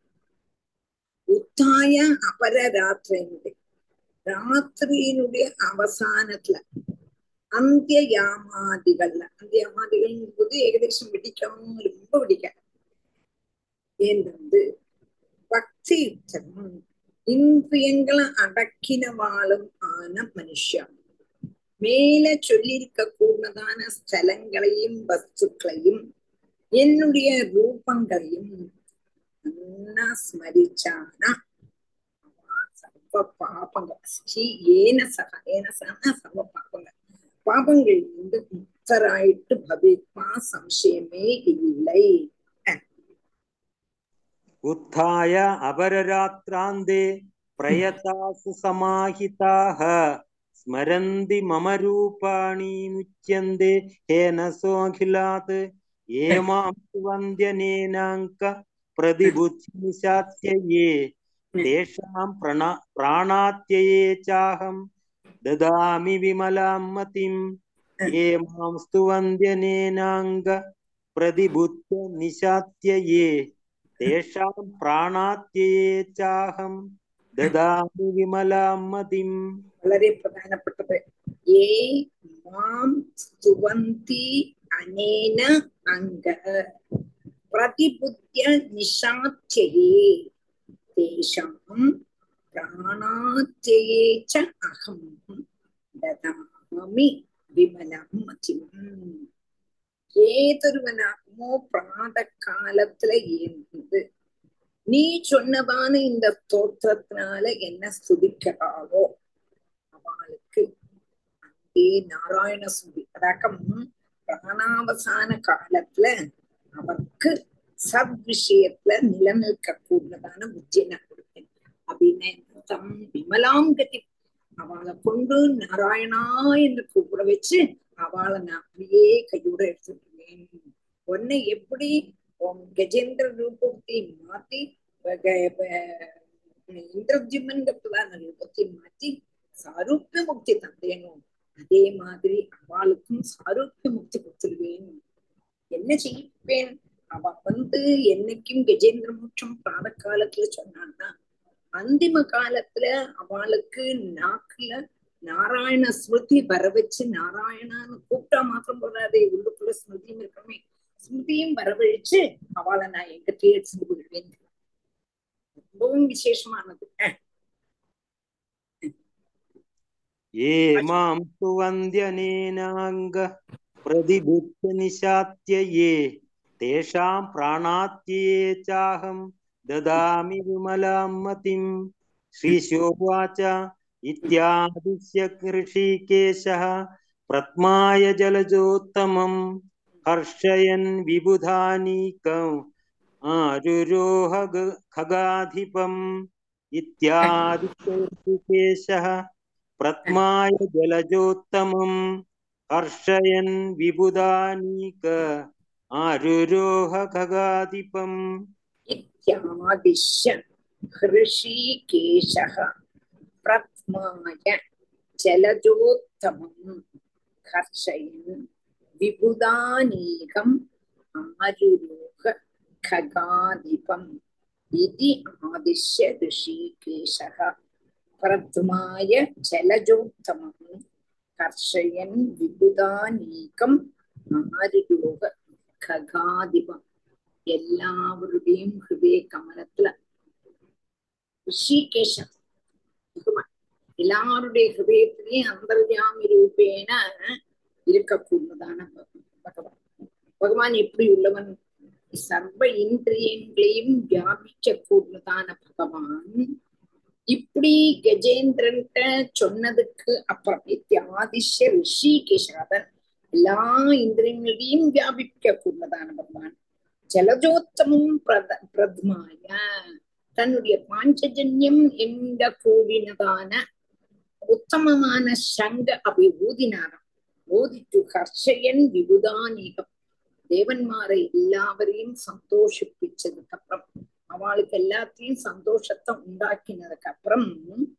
S1: உத்தாய அபர ராத்திரியினுடைய ராத்திரியினுடைய அவசானத்துல அந்திய யாமாதிகள்ல அந்திய யாமாதிகள் போது ஏகதேசம் வெடிக்காம ரொம்ப வெடிக்க ஏன்றது பக்தி யுக்தம் இந்திரியங்களை அடக்கினவாளும் ஆன மனுஷன் மேல சொல்லியிருக்க கூடதான ஸ்தலங்களையும் வஸ்துக்களையும் என்னுடைய ரூபங்களையும் நன்னா ஸ்மரிச்சானா அவன் சர்வ பாபங்கள் ஸ்ரீ ஏன சக ஏன சகனா சர்வ பாபங்கள் பாபங்கள் இருந்து முக்தராயிட்டு பவிப்பா சம்சயமே இல்லை
S6: उत्थाय अपररात्रान्ते प्रयतासु समाहिताः स्मरन्ति मम रूपाणि मुच्यन्ते हेन सोऽखिलात् ये मां वन्द्यनेनाङ्क प्रतिबुद्धिनिशात्य ये तेषां प्रणा प्राणात्यये चाहं ददामि विमलां मतिं ये मां स्तुवन्द्यनेनाङ्ग प्रतिबुद्धिनिशात्य ये तेषां प्राणात्यये चाहं ददामि विमलां मतिम्
S1: വളരെ പ്രധാനപ്പെട്ടത് ഏ മാം സ്തുവന്തി അനേന അംഗ പ്രതിബുദ്ധ്യ നിഷാത്യയേ തേഷാം പ്രാണാത്യയേ ച അഹം ദദാമി വിമലം മതിം ஏதொருவனாகுமோ பிராத காலத்துல இருந்து நீ சொன்னதான இந்த தோற்றத்தினால என்ன ஸ்துதிக்கிறாளோ அவளுக்கு அங்கே நாராயண சுதி அதாக்கம் பிராணாவசான காலத்துல அவருக்கு சத் விஷயத்துல நிலநிற்க கூடதான புத்தியை நான் கொடுப்பேன் அப்படின்னு தம் விமலாம் கதி அவளை கொண்டு நாராயணா என்று கூப்பிட வச்சு அவளை நான் அப்படியே கையோட எடுத்துட்டுவேன் உன்னை எப்படி உன் கஜேந்திர ரூபத்தை மாத்தி வக- வ- இந்திரஜிமன்கிறதான ரூபத்தை மாத்தி சாரூப்பிய முக்தி தந்தேனும் அதே மாதிரி அவளுக்கும் சாரூப்பிய முக்தி கொடுத்துருவேன் என்ன செய்வேன் அவ வந்து என்னைக்கும் கஜேந்திர மோட்சம் பிராத காலத்துல சொன்னான்னா அந்திம காலத்துல அவளுக்கு நாக்குல நாராயண ஸ்மிருதி வர வச்சு நாராயணான்னு கூப்பிட்டா மாத்திரம் போறாதே உள்ளுக்குள்ள ஸ்மிருதியும் இருக்கணுமே ஸ்மிருதியும் வரவழைச்சு அவளை நான் எங்கிட்டே எடுத்துட்டு போயிடுவேன் ரொம்பவும் விசேஷமானது அஹ்,
S6: ये मां तु वन्द्यनेनाङ्ग प्रतिबुद्धिनिशात्य ये तेषां प्राणात्यये चाहं ददामि विमलां मतिं श्रीशोवाच इत्यादिश्य ऋषिकेशः प्रत्माय जलजोत्तमं हर्षयन् विबुधानीकम् आरुरोह ग- खगाधिपम् इत्यादिश्य ऋषिकेशः प्रत्माय जलजोत्तमम् हर्षयन् विबुधानीक आरुरोह खगाधिपम्
S1: इत्यादिश्य हृषीकेशः प्रथमाय जलजोत्तमम् हर्षयन् विबुधानीकम् आरुरोह खगाधिपम् इति आदिश्य ऋषिकेशः प्रथमाय जलजोत्तमम् हर्षयन् विबुधानीकम् ആരുരോഗ ഖഗാധിപം എല്ലാവരുടെയും ഹൃദയ കമലത്തില് ഋഷികേശ ബഹുമാൻ எல்லாருடைய ஹிருதயத்திலையும் அந்தர்யாமி ரூபேன இருக்கக்கூடியதான பகவான் பகவான் எப்படி உள்ளவன் சர்வ இந்திரியங்களையும் வியாபிக்க கூடியதான பகவான் இப்படி கஜேந்திரன்ட்ட சொன்னதுக்கு அப்புறம் இத்தியாதிஷ்ய ரிஷிகேஷாதன் எல்லா இந்திரியங்களையும் வியாபிக்க கூடியதான பகவான் ஜலஜோத்தமும் பிரத பிரதமாய தன்னுடைய பாஞ்சஜன்யம் என்ற கூடினதான உத்தமமான சங்க அபி ஊதினாராம் ஊதிட்டு ஹர்ஷயன் விபுதானீகம் தேவன்மாரை எல்லாவரையும் சந்தோஷிப்பிச்சதுக்கு அப்புறம் அவளுக்கு எல்லாத்தையும் சந்தோஷத்தை உண்டாக்கினதுக்கு அப்புறம்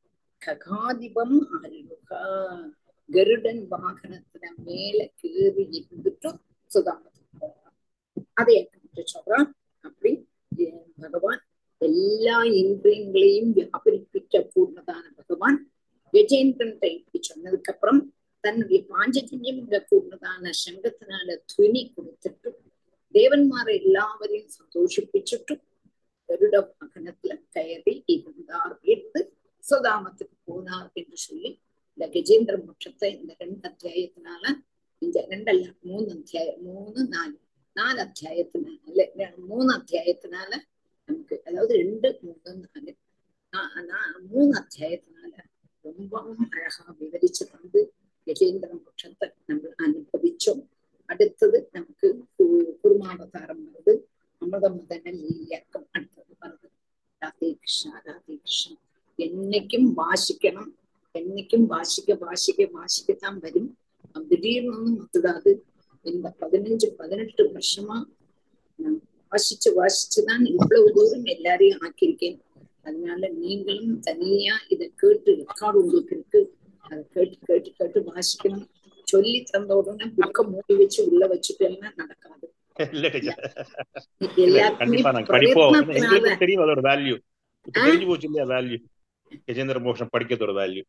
S1: ககாதிபம் அருகா கருடன் வாகனத்துல மேல கேறி இருந்துட்டு சுதாமத்துக்கு போறான் அதை எப்படி சொல்றான் அப்படி அஹ் பகவான் எல்லா இந்திரியங்களையும் வியாபரிப்பிக்க கூடதான பகவான் கஜேந்திரன் இப்படி சொன்னதுக்கு அப்புறம் தன்னுடைய பாஞ்சஜன்யம் கூடதான சங்கத்தினால துணி கொடுத்துட்டு தேவன்மாரை எல்லாவரையும் சந்தோஷிப்பிச்சுட்டு கருட வாகனத்துல கயறி இருந்தார் என்று சுதாமத்துக்கு போனார் என்று சொல்லி இந்த கஜேந்திர மோட்சத்தை இந்த ரெண்டு அத்தியாயத்தினால இந்த ரெண்டல்ல மூணு அத்தியாயம் மூணு நாலு நாலு அத்தியாயத்தினால இல்ல, மூணு அத்தியாயத்தினால நமக்கு அதாவது ரெண்டு மூணு நாலு நா- நா- மூணு அத்தியாயத்தினால ரொம்பவும் அழகா விவரிச்சு தந்து கஜேந்திர மோட்சத்தை நம்ம அனுபவிச்சோம் அடுத்தது நமக்கு கு- குருமாவதாரம் வருது அமிர்த மதன லீலியாக்கம் அடுத்தது வருது ராதே கிருஷ்ணா ராதே கிருஷ்ணா என்னைக்கும் வாசிக்கணும் என்னைக்கும் வாசிக்க வாசிக்க வாசிக்கத்தான் வரும் அது திடீர்னு ஒண்ணும் வந்துடாது இந்த பதினஞ்சு பதினெட்டு வருஷமா நான் வாசிச்சு வாசிச்சுதான் இவ்வளவு தூரம் எல்லாரையும் ஆக்கியிருக்கேன் அதனால நீங்களும் தனியா இதை கேட்டு ரெக்கார்டு உங்களுக்கு இருக்கு அதை கேட்டு கேட்டு கேட்டு வாசிக்கணும் சொல்லி தந்த உடனே புக்க மூடி வச்சு உள்ள வச்சுட்டேன்னா நடக்காது
S4: இல்ல டீச்சர்
S1: இது
S4: இல்ல
S1: எல்லாத்தையுமே
S4: கண்டிப்பா நாங்க படிப்போம்
S1: பிரயத்னத்தினால
S4: எங்களுக்கு தெரியும் அதோட வேல்யூ இப்ப
S1: ஆ?
S4: தெரிஞ்சு போச்சு இல்லையா வேல்யூ கஜேந்திர மோஷம் படிக்கிறதோட வேல்யூ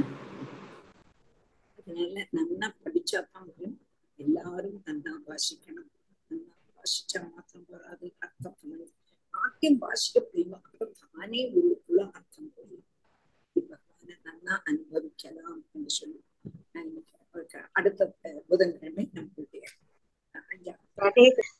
S1: அதனால நல்லா படிச்சாதான் முடியும் எல்லாரும் நல்லா வாசிக்கணும் நல்லா வாசிச்சா மாத்திரம் வராது அர்த்தம் பண்ணணும் ஆத்தியம் வாசிக்க புரியும் அப்புறம் தானே உள்ளுக்குள்ள அர்த்தம் புரியும் பகவானை நல்லா அனுபவிக்கலாம் என்று சொல்லி நான் இன்னைக்கு அவருக்கு அடுத்த அஹ், புதன்கிழமை நம்மளுடைய அஹ், ஐயா
S5: ராதே